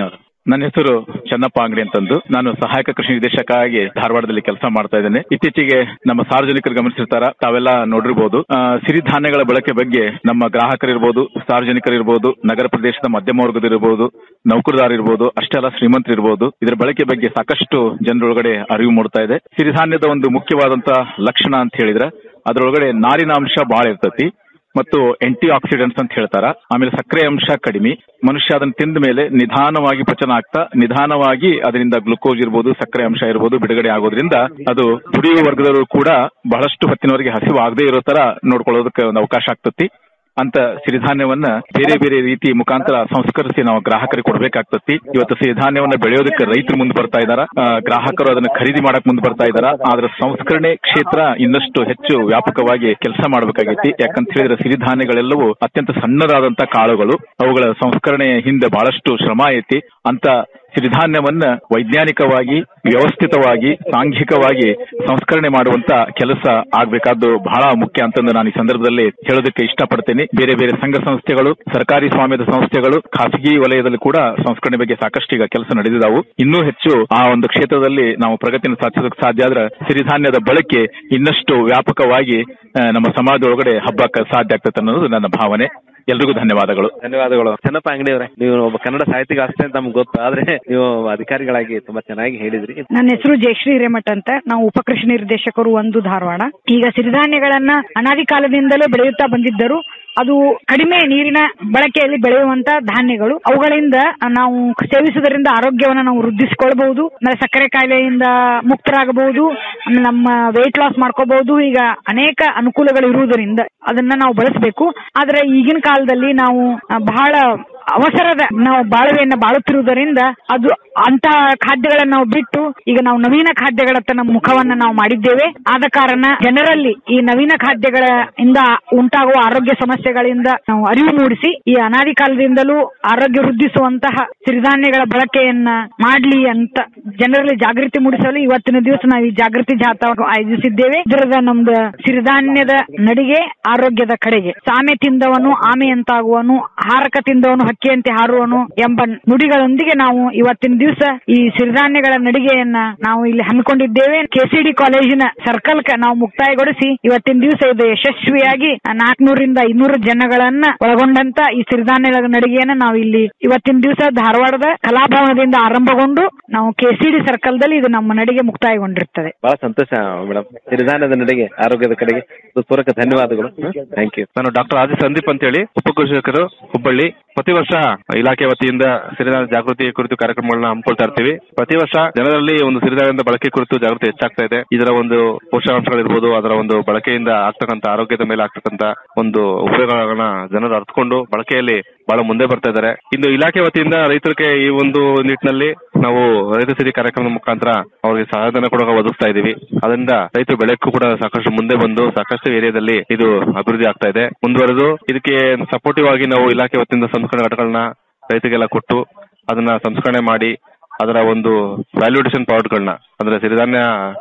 ನನ್ನ ಹೆಸರು ಚನ್ನಪ್ಪ ಅಂಗಡಿ ಅಂತಂದು ನಾನು ಸಹಾಯಕ ಕೃಷಿ ನಿರ್ದೇಶಕ ಆಗಿ ಧಾರವಾಡದಲ್ಲಿ ಕೆಲಸ ಮಾಡ್ತಾ ಇದ್ದೇನೆ ಇತ್ತೀಚೆಗೆ ನಮ್ಮ ಸಾರ್ವಜನಿಕರು ಗಮನಿಸಿರ್ತಾರ ತಾವೆಲ್ಲ ನೋಡಿರ್ಬೋದು ಆ, ಸಿರಿಧಾನ್ಯಗಳ ಬಳಕೆ ಬಗ್ಗೆ ನಮ್ಮ ಗ್ರಾಹಕರಿರ್ಬೋದು ಸಾರ್ವಜನಿಕರಿರ್ಬೋದು ನಗರ ಪ್ರದೇಶದ ಮಧ್ಯಮ ವರ್ಗದಿರ್ಬೋದು ನೌಕರದಾರಿರ್ಬೋದು ಅಷ್ಟೇ ಅಲ್ಲ ಶ್ರೀಮಂತರಿರ್ಬೋದು ಇದರ ಬಳಕೆ ಬಗ್ಗೆ ಸಾಕಷ್ಟು ಜನರೊಳಗಡೆ ಅರಿವು ಮೂಡ್ತಾ ಇದೆ ಸಿರಿಧಾನ್ಯದ ಒಂದು ಮುಖ್ಯವಾದಂತ ಲಕ್ಷಣ ಅಂತ ಹೇಳಿದ್ರೆ ಅದರೊಳಗಡೆ ನಾರಿನಾಂಶ ಬಹಳ ಇರ್ತತಿ ಮತ್ತು ಆಂಟಿ ಆಕ್ಸಿಡೆಂಟ್ಸ್ ಅಂತ ಹೇಳ್ತಾರ ಆಮೇಲೆ ಸಕ್ಕರೆ ಅಂಶ ಕಡಿಮೆ ಮನುಷ್ಯ ಅದನ್ನ ತಿಂದ ಮೇಲೆ ನಿಧಾನವಾಗಿ ಪಚನ ಆಗ್ತಾ ನಿಧಾನವಾಗಿ ಅದರಿಂದ ಗ್ಲುಕೋಸ್ ಇರ್ಬೋದು ಸಕ್ಕರೆ ಅಂಶ ಇರ್ಬೋದು ಬಿಡುಗಡೆ ಆಗೋದ್ರಿಂದ ಅದು ದುಡಿಯುವ ವರ್ಗದವರು ಕೂಡ ಬಹಳಷ್ಟು ಹೊತ್ತಿನವರೆಗೆ ಹಸಿವು ಆಗದೆ ಇರೋ ತರ ನೋಡ್ಕೊಳ್ಳೋದಕ್ಕೆ ಒಂದು ಅವಕಾಶ ಆಗ್ತತಿ ಅಂತ ಸಿರಿಧಾನ್ಯವನ್ನ ಬೇರೆ ಬೇರೆ ರೀತಿ ಮುಖಾಂತರ ಸಂಸ್ಕರಿಸಿ ನಾವು ಗ್ರಾಹಕರಿಗೆ ಕೊಡ್ಬೇಕಾಗ್ತತಿ ಇವತ್ತು ಸಿರಿಧಾನ್ಯವನ್ನ ಬೆಳೆಯೋದಕ್ಕೆ ರೈತರು ಮುಂದೆ ಬರ್ತಾ ಇದಾರ ಆ, ಗ್ರಾಹಕರು ಅದನ್ನ ಖರೀದಿ ಮಾಡಕ್ ಮುಂದೆ ಬರ್ತಾ ಇದಾರ ಆದ್ರೆ ಸಂಸ್ಕರಣೆ ಕ್ಷೇತ್ರ ಇನ್ನಷ್ಟು ಹೆಚ್ಚು ವ್ಯಾಪಕವಾಗಿ ಕೆಲಸ ಮಾಡಬೇಕಾಗೈತಿ ಯಾಕಂತ ಹೇಳಿದ್ರೆ ಸಿರಿಧಾನ್ಯಗಳೆಲ್ಲವೂ ಅತ್ಯಂತ ಸಣ್ಣದಾದಂತ ಕಾಳುಗಳು ಅವುಗಳ ಸಂಸ್ಕರಣೆ ಹಿಂದೆ ಬಹಳಷ್ಟು ಶ್ರಮ ಐತಿ ಅಂತ ಸಿರಿಧಾನ್ಯವನ್ನ ವೈಜ್ಞಾನಿಕವಾಗಿ ವ್ಯವಸ್ಥಿತವಾಗಿ ಸಾಂಘಿಕವಾಗಿ ಸಂಸ್ಕರಣೆ ಮಾಡುವಂತ ಕೆಲಸ ಆಗ್ಬೇಕಾದ್ದು ಬಹಳ ಮುಖ್ಯ ಅಂತಂದು ನಾನು ಈ ಸಂದರ್ಭದಲ್ಲಿ ಹೇಳೋದಕ್ಕೆ ಇಷ್ಟಪಡ್ತೇನೆ ಬೇರೆ ಬೇರೆ ಸಂಘ ಸಂಸ್ಥೆಗಳು ಸರ್ಕಾರಿ ಸ್ವಾಮ್ಯದ ಸಂಸ್ಥೆಗಳು ಖಾಸಗಿ ವಲಯದಲ್ಲಿ ಕೂಡ ಸಂಸ್ಕರಣೆ ಬಗ್ಗೆ ಸಾಕಷ್ಟು ಈಗ ಕೆಲಸ ನಡೆದಿದ್ದಾವು ಇನ್ನೂ ಹೆಚ್ಚು ಆ ಒಂದು ಕ್ಷೇತ್ರದಲ್ಲಿ ನಾವು ಪ್ರಗತಿಯನ್ನು ಸಾಧಿಸೋದಕ್ಕೆ ಸಾಧ್ಯ ಆದ್ರೆ ಸಿರಿಧಾನ್ಯದ ಬಳಕೆ ಇನ್ನಷ್ಟು ವ್ಯಾಪಕವಾಗಿ ಆ, ನಮ್ಮ ಸಮಾಜದೊಳಗಡೆ ಹಬ್ಬಕ್ಕೆ ಸಾಧ್ಯ ಆಗ್ತದೆ ಅನ್ನೋದು ನನ್ನ ಭಾವನೆ ಎಲ್ರಿಗೂ ಧನ್ಯವಾದಗಳು ಧನ್ಯವಾದಗಳು ಚೆನ್ನಪ್ಪ ಅಂಗಡಿ ಅವರೇ ನೀವು ಒಬ್ಬ ಕನ್ನಡ ಸಾಹಿತಿಗ ಅಷ್ಟೇ ಅಂತ ನಮ್ಗೆ ಗೊತ್ತು ಆದ್ರೆ ನೀವು ಅಧಿಕಾರಿಗಳಾಗಿ ತುಂಬಾ ಚೆನ್ನಾಗಿ ಹೇಳಿದ್ರಿ ನನ್ನ ಹೆಸರು ಜಯಶ್ರೀ ಹಿರೇಮಠ ಅಂತ ನಾವು ಉಪಕೃಷಿ ನಿರ್ದೇಶಕರು ಒಂದು ಧಾರವಾಡ ಈಗ ಸಿರಿಧಾನ್ಯಗಳನ್ನ ಅನಾದಿ ಕಾಲದಿಂದಲೂ ಬೆಳೆಯುತ್ತಾ ಬಂದಿದ್ದರು ಅದು ಕಡಿಮೆ ನೀರಿನ ಬಳಕೆಯಲ್ಲಿ ಬೆಳೆಯುವಂತ ಧಾನ್ಯಗಳು ಅವುಗಳಿಂದ ನಾವು ಸೇವಿಸುವುದರಿಂದ ಆರೋಗ್ಯವನ್ನ ನಾವು ವೃದ್ಧಿಸಿಕೊಳ್ಬಹುದು ಆಮೇಲೆ ಸಕ್ಕರೆ ಕಾಯಿಲೆಯಿಂದ ಮುಕ್ತರಾಗಬಹುದು ಆಮೇಲೆ ನಮ್ಮ ವೆಯ್ಟ್ ಲಾಸ್ ಮಾಡ್ಕೋಬಹುದು ಈಗ ಅನೇಕ ಅನುಕೂಲಗಳು ಇರುವುದರಿಂದ ಅದನ್ನ ನಾವು ಬಳಸಬೇಕು ಆದ್ರೆ ಈಗಿನ ಕಾಲದಲ್ಲಿ ನಾವು ಆ, ಬಹಳ ಅವಸರದ ನಾವು ಬಾಳುವೆಯನ್ನ ಬಾಳುತ್ತಿರುವುದರಿಂದ ಅದು ಅಂತ ಖಾದ್ಯಗಳನ್ನ ನಾವು ಬಿಟ್ಟು ಈಗ ನಾವು ನವೀನ ಖಾದ್ಯಗಳತ್ತ ನಮ್ಮ ಮುಖವನ್ನ ನಾವು ಮಾಡಿದ್ದೇವೆ ಆದ ಕಾರಣ ಜನರಲ್ಲಿ ಈ ನವೀನ ಖಾದ್ಯಗಳ ಇಂದ ಉಂಟಾಗುವ ಆರೋಗ್ಯ ಸಮಸ್ಯೆಗಳಿಂದ ನಾವು ಅರಿವು ಮೂಡಿಸಿ ಈ ಅನಾದಿ ಕಾಲದಿಂದಲೂ ಆರೋಗ್ಯ ವೃದ್ಧಿಸುವಂತಹ ಸಿರಿಧಾನ್ಯಗಳ ಬಳಕೆಯನ್ನ ಮಾಡ್ಲಿ ಅಂತ ಜನರಲ್ಲಿ ಜಾಗೃತಿ ಮೂಡಿಸಲು ಇವತ್ತಿನ ದಿವಸ ನಾವು ಈ ಜಾಗೃತಿ ಜಾಥಾ ಆಯೋಜಿಸಿದ್ದೇವೆ ಇದರದ ನಮ್ದು ಸಿರಿಧಾನ್ಯದ ನಡಿಗೆ ಆರೋಗ್ಯದ ಕಡೆಗೆ ಸಾಮೆ ತಿಂದವನು ಆಮೆಯಂತಾಗುವನು ಹಾರಕ ತಿಂದವನು ಹಕ್ಕಿಯಂತೆ ಹಾರುವನು ಎಂಬ ನುಡಿಗಳೊಂದಿಗೆ ನಾವು ಇವತ್ತಿನ ದಿವಸ ಈ ಸಿರಿಧಾನ್ಯಗಳ ನಡಿಗೆಯನ್ನ ನಾವು ಇಲ್ಲಿ ಹಮ್ಮಿಕೊಂಡಿದ್ದೇವೆ ಕೆಸಿಡಿ ಕಾಲೇಜಿನ ಸರ್ಕಲ್ ನಾವು ಮುಕ್ತಾಯಗೊಳಿಸಿ ಇವತ್ತಿನ ದಿವಸ ಇದು ಯಶಸ್ವಿಯಾಗಿ ನಾಲ್ಕನೂರಿಂದ ಐನೂರು ಜನಗಳನ್ನ ಒಳಗೊಂಡಂತ ಈ ಸಿರಿಧಾನ್ಯಗಳ ನಡಿಗೆಯನ್ನ ನಾವು ಇಲ್ಲಿ ಇವತ್ತಿನ ದಿವಸ ಧಾರವಾಡದ ಕಲಾಭವನದಿಂದ ಆರಂಭಗೊಂಡು ನಾವು ಕೆಸಿಡಿ ಸರ್ಕಲ್ ದಲ್ಲಿ ಇದು ನಮ್ಮ ನಡಿಗೆ ಮುಕ್ತಾಯಗೊಂಡಿರ್ತದೆ ಬಹಳ ಸಂತೋಷ ಮೇಡಮ್ ಸಿರಿಧಾನ್ಯದ ನಡೆಗೆ ಆರೋಗ್ಯದ ಕಡೆಗೆ ಪೂರಕ ಧನ್ಯವಾದಗಳು ಥ್ಯಾಂಕ್ ಯು ನಾನು ಡಾಕ್ಟರ್ ಆದಿ ಸಂದೀಪ್ ಅಂತೇಳಿ ಉಪಕೃಷಿಕರು ಹುಬ್ಬಳ್ಳಿ ಪ್ರತಿ ವರ್ಷ ಇಲಾಖೆ ವತಿಯಿಂದ ಸಿರಿಧಾನ್ಯ ಜಾಗೃತಿ ಕುರಿತು ಕಾರ್ಯಕ್ರಮಗಳನ್ನ ಹಮ್ಮಿಕೊಳ್ತಾ ಇರ್ತೀವಿ ಪ್ರತಿ ವರ್ಷ ಜನರಲ್ಲಿ ಒಂದು ಸಿರಿಧಾನ್ಯದ ಬಳಕೆ ಕುರಿತು ಜಾಗೃತಿ ಹೆಚ್ಚಾಗ್ತಾ ಇದೆ ಇದರ ಒಂದು ಪೋಷಕಾಂಶಗಳಿರ್ಬೋದು ಅದರ ಒಂದು ಬಳಕೆಯಿಂದ ಆಗ್ತಕ್ಕಂಥ ಆರೋಗ್ಯದ ಮೇಲೆ ಆಗ್ತಕ್ಕಂಥ ಒಂದು ಉಪಯೋಗಗಳನ್ನ ಜನರು ಅರ್ಥಕೊಂಡು ಬಳಕೆಯಲ್ಲಿ ಬಹಳ ಮುಂದೆ ಬರ್ತಾ ಇದ್ದಾರೆ ಇನ್ನು ಇಲಾಖೆ ವತಿಯಿಂದ ರೈತರಿಗೆ ಈ ಒಂದು ನಿಟ್ಟಿನಲ್ಲಿ ನಾವು ರೈತ ಸಿರಿ ಕಾರ್ಯಕ್ರಮದ ಮುಖಾಂತರ ಅವರಿಗೆ ಸಹಾಯಧನ ಕೂಡ ಒದಗಿಸ್ತಾ ಇದೀವಿ ಅದರಿಂದ ರೈತರು ಬೆಳೆಕ್ಕೂ ಕೂಡ ಸಾಕಷ್ಟು ಮುಂದೆ ಬಂದು ಸಾಕಷ್ಟು ಏರಿಯಾದಲ್ಲಿ ಇದು ಅಭಿವೃದ್ಧಿ ಆಗ್ತಾ ಇದೆ ಮುಂದುವರೆದು ಇದಕ್ಕೆ ಸಪೋರ್ಟಿವ್ ಆಗಿ ನಾವು ಇಲಾಖೆ ವತಿಯಿಂದ ಸಂಸ್ಕರಣೆ ಘಟಕಗಳನ್ನ ರೈತರಿಗೆಲ್ಲ ಕೊಟ್ಟು ಅದನ್ನ ಸಂಸ್ಕರಣೆ ಮಾಡಿ ಅದರ ಒಂದು ವ್ಯಾಲ್ಯೂಡೇಷನ್ ಪ್ರಾಡಕ್ಟ್ಗಳನ್ನ ಅಂದ್ರೆ ಸಿರಿಧಾನ್ಯ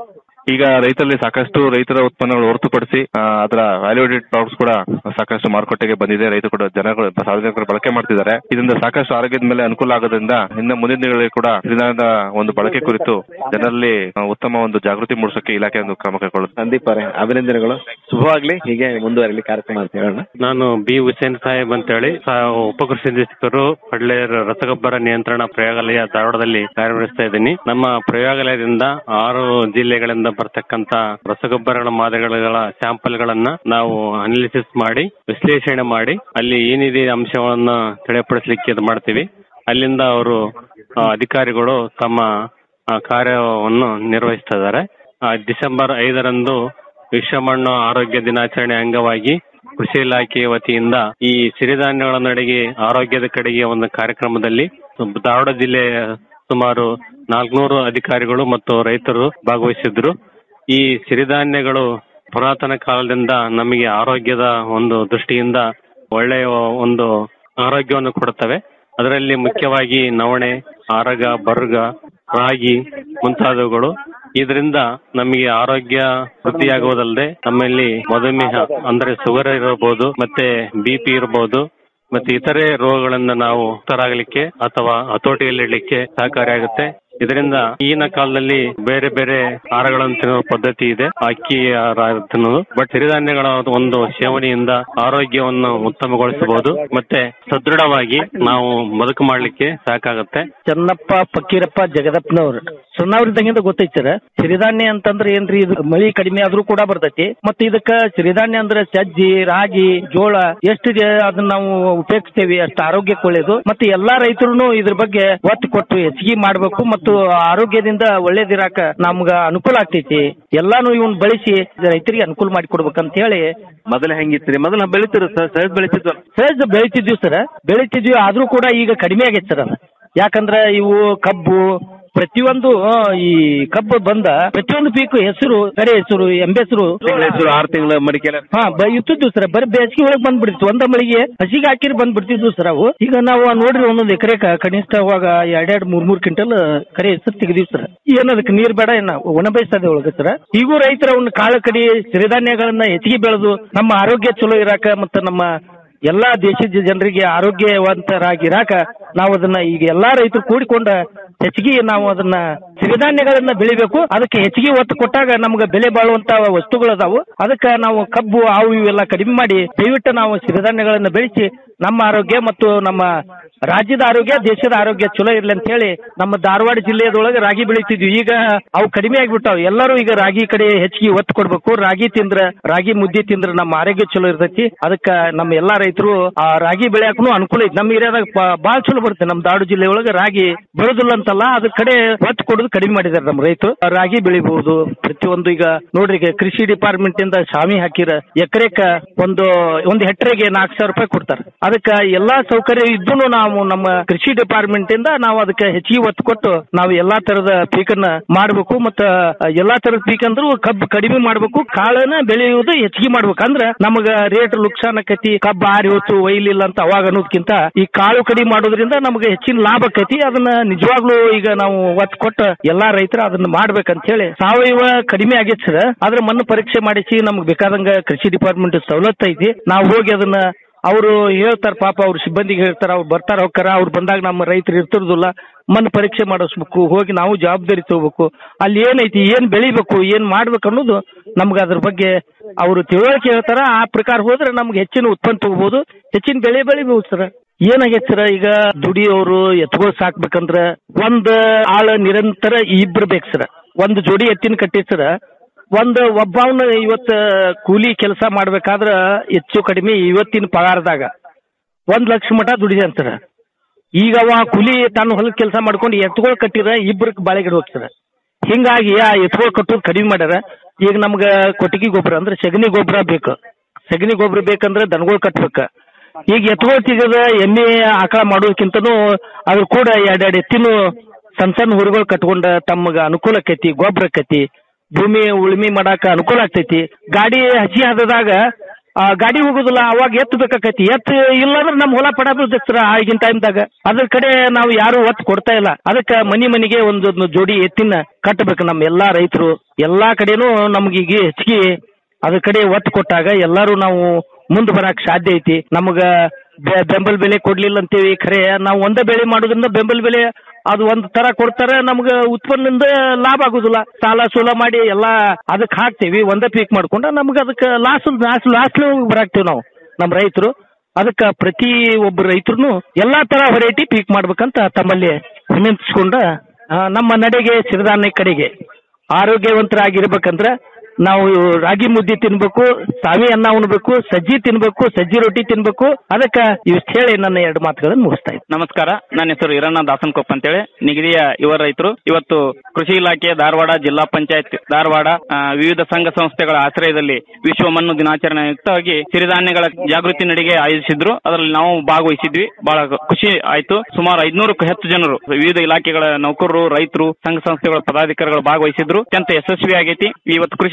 ಈಗ ರೈತರಲ್ಲಿ ಸಾಕಷ್ಟು ರೈತರ ಉತ್ಪನ್ನಗಳು ಹೊರತುಪಡಿಸಿ ಆ, ಅದರ ವ್ಯಾಲ್ಯೂಡೇಟ್ ಪ್ರಾಡಕ್ಟ್ಸ್ ಕೂಡ ಸಾಕಷ್ಟು ಮಾರುಕಟ್ಟೆಗೆ ಬಂದಿದೆ ರೈತರು ಕೂಡ ಜನಗಳು ಸಾರ್ವಜನಿಕರು ಬಳಕೆ ಮಾಡ್ತಿದ್ದಾರೆ ಇದರಿಂದ ಸಾಕಷ್ಟು ಆರೋಗ್ಯದ ಮೇಲೆ ಅನುಕೂಲ ಆಗೋದ್ರಿಂದ ಇನ್ನು ಮುಂದಿನ ದಿನಗಳಲ್ಲಿ ಕೂಡ ಸಿರಿಧಾನ್ಯದ ಒಂದು ಬಳಕೆ ಕುರಿತು ಜನರಲ್ಲಿ ಆ, ಉತ್ತಮ ಒಂದು ಜಾಗೃತಿ ಮೂಡಿಸೋಕೆ ಇಲಾಖೆ ಒಂದು ಕ್ರಮ ಕೈಗೊಳ್ಳುತ್ತೆ ಸಂದೀಪ್ ಅವರೇ ಅಭಿನಂದನೆಗಳು ಶುಭವಾಗ್ಲಿ ಹೀಗೆ ಮುಂದುವರಲಿ ಕಾರ್ಯಕ್ರಮ ಅಂತ ಹೇಳೋಣ ನಾನು ಬಿ ಹುಸೇನ್ ಸಾಹೇಬ್ ಅಂತೇಳಿ ಸಾ- ಉಪಕೃಷಿ ನಿರ್ದೇಶಕರು ಹಳ್ಳಿಯರ ರಸಗೊಬ್ಬರ ನಿಯಂತ್ರಣ ಪ್ರಯೋಗಾಲಯ ಧಾರವಾಡದಲ್ಲಿ ಕಾರ್ಯನಿರ್ವಹಿಸ್ತಾ ಇದ್ದೀನಿ ನಮ್ಮ ಪ್ರಯೋಗಾಲಯದಿಂದ ಆರು ಜಿಲ್ಲೆಗಳಿಂದ ಬರ್ತಕ್ಕಂತ ರಸಗೊಬ್ಬರಗಳ ಮಾದರಿಗಳ ಸ್ಯಾಂಪಲ್ಗಳನ್ನ ನಾವು ಅನಾಲಿಸಿಸ್ ಮಾಡಿ ವಿಶ್ಲೇಷಣೆ ಮಾಡಿ ಅಲ್ಲಿ ಏನಿದೆ ಅಂಶಗಳನ್ನ ತಿಳಿಯಪಡಿಸಲಿಕ್ಕೆ ಇದು ಮಾಡ್ತೀವಿ ಅಲ್ಲಿಂದ ಅವರು ಆ, ಅಧಿಕಾರಿಗಳು ತಮ್ಮ ಆ, ಕಾರ್ಯವನ್ನು ನಿರ್ವಹಿಸ್ತಾ ಇದ್ದಾರೆ ಆ, ಡಿಸೆಂಬರ್ ಐದರಂದು ವಿಶ್ವ ಮಣ್ಣು ಆರೋಗ್ಯ ದಿನಾಚರಣೆ ಅಂಗವಾಗಿ ಕೃಷಿ ಇಲಾಖೆ ವತಿಯಿಂದ ಈ ಸಿರಿಧಾನ್ಯಗಳ ನಡೆಗೆ ಆರೋಗ್ಯದ ಕಡೆಗೆ ಒಂದು ಕಾರ್ಯಕ್ರಮದಲ್ಲಿ ಧಾರವಾಡ ಜಿಲ್ಲೆಯ ಸುಮಾರು ನಾಲ್ಕುನೂರು ಅಧಿಕಾರಿಗಳು ಮತ್ತು ರೈತರು ಭಾಗವಹಿಸಿದ್ರು ಈ ಸಿರಿಧಾನ್ಯಗಳು ಪುರಾತನ ಕಾಲದಿಂದ ನಮಗೆ ಆರೋಗ್ಯದ ಒಂದು ದೃಷ್ಟಿಯಿಂದ ಒಳ್ಳೆಯ ಒಂದು ಆರೋಗ್ಯವನ್ನು ಕೊಡುತ್ತವೆ ಅದರಲ್ಲಿ ಮುಖ್ಯವಾಗಿ ನವಣೆ ಆರಗ ಬರ್ಗ ರಾಗಿ ಮುಂತಾದವುಗಳು ಇದರಿಂದ ನಮಗೆ ಆರೋಗ್ಯ ವೃದ್ಧಿಯಾಗುವುದಲ್ಲದೆ ನಮ್ಮಲ್ಲಿ ಮಧುಮೇಹ ಅಂದ್ರೆ ಶುಗರ್ ಇರಬಹುದು ಮತ್ತೆ ಬಿ ಪಿ ಇರಬಹುದು ಮತ್ತೆ ಇತರೆ ರೋಗಗಳಿಂದ ನಾವು ಮುಕ್ತರಾಗಲಿಕ್ಕೆ ಅಥವಾ ಹತೋಟಿಯಲ್ಲಿಡ್ಲಿಕ್ಕೆ ಸಹಕಾರಿಯಾಗುತ್ತೆ ಇದರಿಂದ ಈಗಿನ ಕಾಲದಲ್ಲಿ ಬೇರೆ ಬೇರೆ ಆಹಾರಗಳನ್ನು ತಿನ್ನುವ ಪದ್ಧತಿ ಇದೆ ಅಕ್ಕಿ ಆಹಾರ ತಿನ್ನೋದು ಬಟ್ ಸಿರಿಧಾನ್ಯಗಳ ಒಂದು ಸೇವನೆಯಿಂದ ಆರೋಗ್ಯವನ್ನು ಉತ್ತಮಗೊಳಿಸಬಹುದು ಮತ್ತೆ ಸದೃಢವಾಗಿ ನಾವು ಬದುಕು ಮಾಡ್ಲಿಕ್ಕೆ ಸಾಕಾಗುತ್ತೆ ಚನ್ನಪ್ಪ ಫಕೀರಪ್ಪ ಜಗದಪ್ಪನವ್ರು ಸಣ್ಣವ್ರಿದ್ದಂಗಿಂದ ಗೊತ್ತೈತಿ ಸರ್ ಸಿರಿಧಾನ್ಯ ಅಂತಂದ್ರೆ ಏನ್ರಿ ಇದು ಮಳಿ ಕಡಿಮೆ ಆದ್ರೂ ಕೂಡ ಬರ್ತೈತಿ ಮತ್ತೆ ಇದಕ್ಕ ಸಿರಿಧಾನ್ಯ ಅಂದ್ರೆ ಸಜ್ಜಿ ರಾಗಿ ಜೋಳ ಎಷ್ಟಿದೆ ಅದನ್ನ ನಾವು ಉಪಯೋಗಿಸ್ತೇವೆ ಅಷ್ಟು ಆರೋಗ್ಯಕ್ಕೆ ಒಳ್ಳೇದು ಮತ್ತೆ ಎಲ್ಲಾ ರೈತರು ಇದ್ರ ಬಗ್ಗೆ ಒತ್ತು ಕೊಟ್ಟು ಹೆಚ್ಚಿಗೆ ಮಾಡ್ಬೇಕು ಮತ್ತು ಆರೋಗ್ಯದಿಂದ ಒಳ್ಳೇದಿರಾಕ ನಮ್ಗ ಅನುಕೂಲ ಆಗ್ತೈತಿ ಎಲ್ಲಾನು ಇವನ್ ಬಳಸಿ ರೈತರಿಗೆ ಅನುಕೂಲ ಮಾಡಿ ಕೊಡ್ಬೇಕಂತ ಹೇಳಿ ಮೊದಲು ಹೆಂಗಿತ್ರಿ ಮೊದಲು ಬೆಳಿತೀರ ಸರ್ ಸಹಜ ಬೆಳಿತಿದ್ವಲ್ಲ ಸಹಜ ಬೆಳಿತಿದ್ವಿ ಸರ್ ಬೆಳಿತಿದ್ವಿ ಆದ್ರೂ ಕೂಡ ಈಗ ಕಡಿಮೆ ಆಗೈತೆ ಸರ್ ಅದು ಯಾಕಂದ್ರೆ ಇವು ಕಬ್ಬು ಪ್ರತಿಯೊಂದು ಆ, ಈ ಕಬ್ಬು ಬಂದ ಪ್ರತಿಯೊಂದು ಪೀಕು ಹೆಸರು ಕರೆ ಹೆಸರು ಎಂಬೆಸರು ಹೆಸರು ಆರು ತಿಂಗಳ ಮಡಿಕೆಲ್ಲ ಹಾ ಬ ಇತ್ತಿದ್ವು ಸರ್ ಬರೀ ಬೇಸಿಗೆ ಒಳಗೆ ಬಂದ್ಬಿಡ್ತಿತ್ತು ಒಂದ ಮಳಿಗೆ ಹಸಿಗೆ ಹಾಕಿರಿ ಬಂದ್ಬಿಡ್ತಿದ್ವು ಸರ್ ಅವು ಈಗ ನಾವು ನೋಡ್ರಿ ಒಂದೊಂದು ಎಕರೆಕ ಕನಿಷ್ಠ ಅವಾಗ ಎರಡೆರಡು ಮೂರ್ ಮೂರ್ ಕ್ವಿಂಟಲ್ ಕರೆ ಹೆಸರು ತೆಗೆದಿವಿ ಸರ್ ಏನ್ ಅದಕ್ಕೆ ನೀರ್ ಬೇಡ ಏನ ಒಣ ಬೇಯಿಸ್ತದೆ ಒಳಗೆ ಸರ್ ಈಗೂ ರೈತರ ಅವನ್ನ ಕಾಳು ಕಡಿ ಸಿರಿಧಾನ್ಯಗಳನ್ನ ಹೆಚ್ಚಿಗೆ ಬೆಳೆದು ನಮ್ಮ ಆರೋಗ್ಯ ಚಲೋ ಇರಾಕ ಮತ್ತು ನಮ್ಮ ಎಲ್ಲಾ ದೇಶದ ಜನರಿಗೆ ಆರೋಗ್ಯವಂತರಾಗಿರಾಕ ನಾವು ಅದನ್ನ ಈಗ ಎಲ್ಲಾ ರೈತರು ಕೂಡಿಕೊಂಡ ಹೆಚ್ಚಿಗೆ ನಾವು ಅದನ್ನ ಸಿರಿಧಾನ್ಯಗಳನ್ನ ಬೆಳಿಬೇಕು ಅದಕ್ಕೆ ಹೆಚ್ಚಿಗೆ ಒತ್ತು ಕೊಟ್ಟಾಗ ನಮ್ಗೆ ಬೆಲೆ ಬಾಳುವಂತ ವಸ್ತುಗಳದಾವು ಅದಕ್ಕೆ ನಾವು ಕಬ್ಬು ಅವು ಇವೆಲ್ಲ ಕಡಿಮೆ ಮಾಡಿ ದಯವಿಟ್ಟು ನಾವು ಸಿರಿಧಾನ್ಯಗಳನ್ನ ಬೆಳೆಸಿ ನಮ್ಮ ಆರೋಗ್ಯ ಮತ್ತು ನಮ್ಮ ರಾಜ್ಯದ ಆರೋಗ್ಯ ದೇಶದ ಆರೋಗ್ಯ ಚಲೋ ಇರ್ಲಿ ಅಂತ ಹೇಳಿ ನಮ್ಮ ಧಾರವಾಡ ಜಿಲ್ಲೆಯದೊಳಗೆ ರಾಗಿ ಬೆಳಿತಿದ್ವಿ ಈಗ ಅವು ಕಡಿಮೆ ಆಗ್ಬಿಟ್ಟಾವ ಎಲ್ಲರೂ ಈಗ ರಾಗಿ ಕಡೆ ಹೆಚ್ಚಿಗೆ ಒತ್ತು ಕೊಡ್ಬೇಕು ರಾಗಿ ತಿಂದ್ರ ರಾಗಿ ಮುದ್ದೆ ತಿಂದ್ರ ನಮ್ಮ ಆರೋಗ್ಯ ಚಲೋ ಇರ್ತೈತಿ ಅದಕ್ಕ ನಮ್ಮ ಎಲ್ಲಾ ರೈತರು ಆ ರಾಗಿ ಬೆಳೆಯಕ್ಕೂ ಅನುಕೂಲ ಐತಿ ನಮ್ಮ ಏರಿಯಾದಾಗ ಬಾಳ ಚಲೋ ಬರುತ್ತೆ ನಮ್ಮ ಧಾರವಾಡ ಜಿಲ್ಲೆ ಒಳಗೆ ರಾಗಿ ಬೆಳೆದಿಲ್ಲ ಅಂತಲ್ಲ ಅದ್ರ ಕಡೆ ಒತ್ತು ಕೊಡೋದು ಕಡಿಮೆ ಮಾಡಿದಾರೆ ನಮ್ಮ ರೈತರು ರಾಗಿ ಬೆಳಿಬಹುದು ಪ್ರತಿಯೊಂದು ಈಗ ನೋಡ್ರಿ ಈಗ ಕೃಷಿ ಡಿಪಾರ್ಟ್ಮೆಂಟ್ ಇಂದ ಶಾಮಿ ಹಾಕಿರ ಎಕರೆಕ ಒಂದು ಒಂದು ಹೆಕ್ಟರ್ಗೆ ನಾಲ್ಕು ಸಾವಿರ ರೂಪಾಯಿ ಕೊಡ್ತಾರೆ ಅದಕ್ಕೆ ಎಲ್ಲಾ ಸೌಕರ್ಯ ಇದ್ದು ನಾವು ನಮ್ಮ ಕೃಷಿ ಡಿಪಾರ್ಟ್ಮೆಂಟ್ ಇಂದ ನಾವು ಅದಕ್ಕೆ ಹೆಚ್ಚಿಗೆ ಒತ್ತು ಕೊಟ್ಟು ನಾವು ಎಲ್ಲಾ ತರದ ಪೀಕನ್ನ ಮಾಡಬೇಕು ಮತ್ತ ಎಲ್ಲಾ ತರದ ಪೀಕ್ ಅಂದ್ರು ಕಬ್ಬು ಕಡಿಮೆ ಮಾಡ್ಬೇಕು ಕಾಳನ್ನ ಬೆಳೆಯುವುದು ಹೆಚ್ಚಿಗೆ ಮಾಡ್ಬೇಕು ಅಂದ್ರ ನಮಗ ರೇಟ್ ಲುಕ್ಸಾನ್ ಆಕತಿ ಕಬ್ಬು ಆರಿ ಹೊತ್ತು ಒಯ್ಲಿಲ್ಲ ಅಂತ ಅವಾಗ ಅನ್ನೋದಕ್ಕಿಂತ ಈ ಕಾಳು ಕಡಿಮೆ ಮಾಡೋದ್ರಿಂದ ನಮಗೆ ಹೆಚ್ಚಿನ ಲಾಭ ಆಕತಿ ಅದನ್ನ ನಿಜವಾಗ್ಲೂ ಈಗ ನಾವು ಒತ್ತು ಕೊಟ್ಟು ಎಲ್ಲಾ ರೈತರು ಅದನ್ನ ಮಾಡ್ಬೇಕಂತ ಹೇಳಿ ಸಾವಯವ ಕಡಿಮೆ ಆಗೈತೆ ಸರ್ ಆದ್ರೆ ಮಣ್ಣು ಪರೀಕ್ಷೆ ಮಾಡಿಸಿ ನಮ್ಗೆ ಬೇಕಾದಂಗ ಕೃಷಿ ಡಿಪಾರ್ಟ್ಮೆಂಟ್ ಸವಲತ್ತು ಐತಿ ನಾವು ಹೋಗಿ ಅದನ್ನ ಅವರು ಹೇಳ್ತಾರ ಪಾಪ ಅವ್ರ ಸಿಬ್ಬಂದಿಗೆ ಹೇಳ್ತಾರ ಅವ್ರು ಬರ್ತಾರ ಹೋಗ್ತಾರ ಅವ್ರು ಬಂದಾಗ ನಮ್ಮ ರೈತರು ಇರ್ತಿರೋದಿಲ್ಲ ಮಣ್ಣು ಪರೀಕ್ಷೆ ಮಾಡಿಸ್ಬೇಕು ಹೋಗಿ ನಾವು ಜವಾಬ್ದಾರಿ ತಗೋಬೇಕು ಅಲ್ಲಿ ಏನೈತಿ ಏನ್ ಬೆಳಿಬೇಕು ಏನ್ ಮಾಡ್ಬೇಕು ಅನ್ನೋದು ನಮ್ಗೆ ಅದ್ರ ಬಗ್ಗೆ ಅವರು ತಿಳುವಳಿಕೆ ಹೇಳ್ತಾರ ಆ ಪ್ರಕಾರ ಹೋದ್ರೆ ನಮ್ಗೆ ಹೆಚ್ಚಿನ ಉತ್ಪನ್ನ ತಗೋಬಹುದು ಹೆಚ್ಚಿನ ಬೆಳೆ ಬೆಳಿಬಹುದು ಸರ್ ಏನಾಗೈತೆ ಸರ್ ಈಗ ದುಡಿಯೋರು ಎತ್ಗಳು ಸಾಕ್ಬೇಕಂದ್ರ ಒಂದ್ ಆಳ ನಿರಂತರ ಇಬ್ರು ಬೇಕು ಸರ್ ಒಂದು ಜೋಡಿ ಎತ್ತಿನ ಕಟ್ಟಿ ಸರ್ ಒಂದು ಒಬ್ಬವನ್ನ ಇವತ್ತ ಕೂಲಿ ಕೆಲಸ ಮಾಡ್ಬೇಕಾದ್ರ ಹೆಚ್ಚು ಕಡಿಮೆ ಇವತ್ತಿನ ಪಗಾರದಾಗ ಒಂದ್ ಲಕ್ಷ ಮಟ ದುಡಿದೆ ಅಂತಾರ ಈಗ ಅವ ಕೂಲಿ ತಾನು ಹೊಲದ ಕೆಲಸ ಮಾಡ್ಕೊಂಡು ಎತ್ತುಗಳು ಕಟ್ಟಿರ ಇಬ್ಬರಕ್ಕೆ ಬಾಳೆಗಿಡ ಹೋಗ್ತಾರ ಹಿಂಗಾಗಿ ಆ ಎತ್ತುಗಳು ಕಟ್ಟೋದು ಕಡಿಮೆ ಮಾಡ್ಯಾರ ಈಗ ನಮ್ಗ ಕೊಟ್ಟಿಗೆ ಗೊಬ್ಬರ ಅಂದ್ರೆ ಸಗಣಿ ಗೊಬ್ಬರ ಬೇಕು ಸಗಣಿ ಗೊಬ್ಬರ ಬೇಕಂದ್ರೆ ದನಗಳು ಕಟ್ಬೇಕ ಈಗ ಎತ್ತುಗಳು ತೆಗೆದ ಎಮ್ಮೆ ಆಕಳ ಮಾಡೋದಕ್ಕಿಂತನೂ ಅದ್ರ ಕೂಡ ಎರಡೆರಡು ಎತ್ತಿನ ಸಣ್ಣ ಸಣ್ಣ ಹುರುಗಳು ಕಟ್ಕೊಂಡ ತಮ್ಮಗ ಅನುಕೂಲ ಆಕೈತಿ ಗೊಬ್ಬರ ಆಕೈತಿ ಭೂಮಿ ಉಳುಮೆ ಮಾಡಾಕ ಅನುಕೂಲ ಆಗ್ತೈತಿ ಗಾಡಿ ಹಸಿ ಹದದಾಗ ಆ ಗಾಡಿ ಹೋಗುದಿಲ್ಲ ಅವಾಗ ಎತ್ತು ಬೇಕಾಕೈತಿ ಎತ್ತು ಇಲ್ಲಾಂದ್ರೆ ನಮ್ ಹೊಲ ಪಡ ಬೀಳ್ತೈತ್ರ ಆಗಿನ ಟೈಮ್ದಾಗ ಅದ್ರ ಕಡೆ ನಾವು ಯಾರು ಒತ್ತು ಕೊಡ್ತಾ ಇಲ್ಲ ಅದಕ್ಕೆ ಮನಿ ಮನಿಗೆ ಒಂದೊಂದು ಜೋಡಿ ಎತ್ತಿನ ಕಟ್ಟಬೇಕು ನಮ್ಮ ಎಲ್ಲಾ ರೈತರು ಎಲ್ಲಾ ಕಡೆನೂ ನಮ್ಗೆ ಈಗ ಹೆಚ್ಚಿಗೆ ಅದ್ರ ಕಡೆ ಒತ್ತು ಕೊಟ್ಟಾಗ ಎಲ್ಲಾರು ನಾವು ಮುಂದೆ ಬರಾಕ್ ಸಾಧ್ಯ ಐತಿ ನಮಗ ಬೆ- ಬೆಂಬಲ ಬೆಲೆ ಕೊಡ್ಲಿಲ್ಲ ಅಂತೇವಿ ಖರೆ ನಾವು ಒಂದೇ ಬೆಳೆ ಮಾಡೋದ್ರಿಂದ ಬೆಂಬಲ ಬೆಲೆ ಅದು ಒಂದ್ ತರ ಕೊಡ್ತಾರೆ ನಮ್ಗ ಉತ್ಪನ್ನದಿಂದ ಲಾಭ ಆಗುದಿಲ್ಲ ಸಾಲ ಸೂಲ ಮಾಡಿ ಎಲ್ಲಾ ಅದಕ್ಕೆ ಹಾಕ್ತೇವಿ ಒಂದೇ ಪೀಕ್ ಮಾಡ್ಕೊಂಡ ನಮ್ಗ ಅದಕ್ಕೆ ಲಾಸ್ ಲಾಸ್ ಲಾಸ್ ಬರಾಕ್ತೇವಿ ನಾವು ನಮ್ಮ ರೈತರು ಅದಕ್ಕೆ ಪ್ರತಿ ಒಬ್ಬ ರೈತರು ಎಲ್ಲಾ ತರ ವೆರೈಟಿ ಪೀಕ್ ಮಾಡ್ಬೇಕಂತ ತಮ್ಮಲ್ಲಿ ವಿನಂತಿಸ್ಕೊಂಡ ಆ, ನಮ್ಮ ನಡೆಗೆ ಸಿರಿಧಾನ್ಯ ಕಡೆಗೆ ಆರೋಗ್ಯವಂತರಾಗಿರ್ಬೇಕಂದ್ರ ನಾವು ರಾಗಿ ಮುದ್ದೆ ತಿನ್ಬೇಕು ಸಾವಿ ಅನ್ನ ಉಣ್ಬೇಕು ಸಜ್ಜಿ ತಿನ್ಬೇಕು ಸಜ್ಜಿ ರೊಟ್ಟಿ ತಿನ್ಬೇಕು ಅದಕ್ಕ ಇಷ್ಟು ಹೇಳಿ ನನ್ನ ಎರಡು ಮಾತುಗಳನ್ನು ಮುಗಿಸ್ತಾ ಇದ್ದೀನಿ ನಮಸ್ಕಾರ ನನ್ನ ಹೆಸರು ಈರಣ್ಣ ದಾಸನಕೊಪ್ಪ ಅಂತೇಳಿ ನಿಗದಿಯ ಯುವ ರೈತರು ಇವತ್ತು ಕೃಷಿ ಇಲಾಖೆ ಧಾರವಾಡ ಜಿಲ್ಲಾ ಪಂಚಾಯತ್ ಧಾರವಾಡ ಆ, ವಿವಿಧ ಸಂಘ ಸಂಸ್ಥೆಗಳ ಆಶ್ರಯದಲ್ಲಿ ವಿಶ್ವ ಮಣ್ಣು ದಿನಾಚರಣೆ ಯುಕ್ತವಾಗಿ ಸಿರಿಧಾನ್ಯಗಳ ಜಾಗೃತಿ ನಡಿಗೆ ಆಯೋಜಿಸಿದ್ರು ಅದರಲ್ಲಿ ನಾವು ಭಾಗವಹಿಸಿದ್ವಿ ಬಹಳ ಖುಷಿ ಆಯ್ತು ಸುಮಾರು ಐದ್ನೂರಕ್ಕೂ ಹೆಚ್ಚು ಜನರು ವಿವಿಧ ಇಲಾಖೆಗಳ ನೌಕರರು ರೈತರು ಸಂಘ ಸಂಸ್ಥೆಗಳ ಪದಾಧಿಕಾರಿಗಳು ಭಾಗವಹಿಸಿದ್ರು ಅತ್ಯಂತ ಯಶಸ್ವಿ ಆಗೈತಿ ಇವತ್ತು ಕೃಷಿ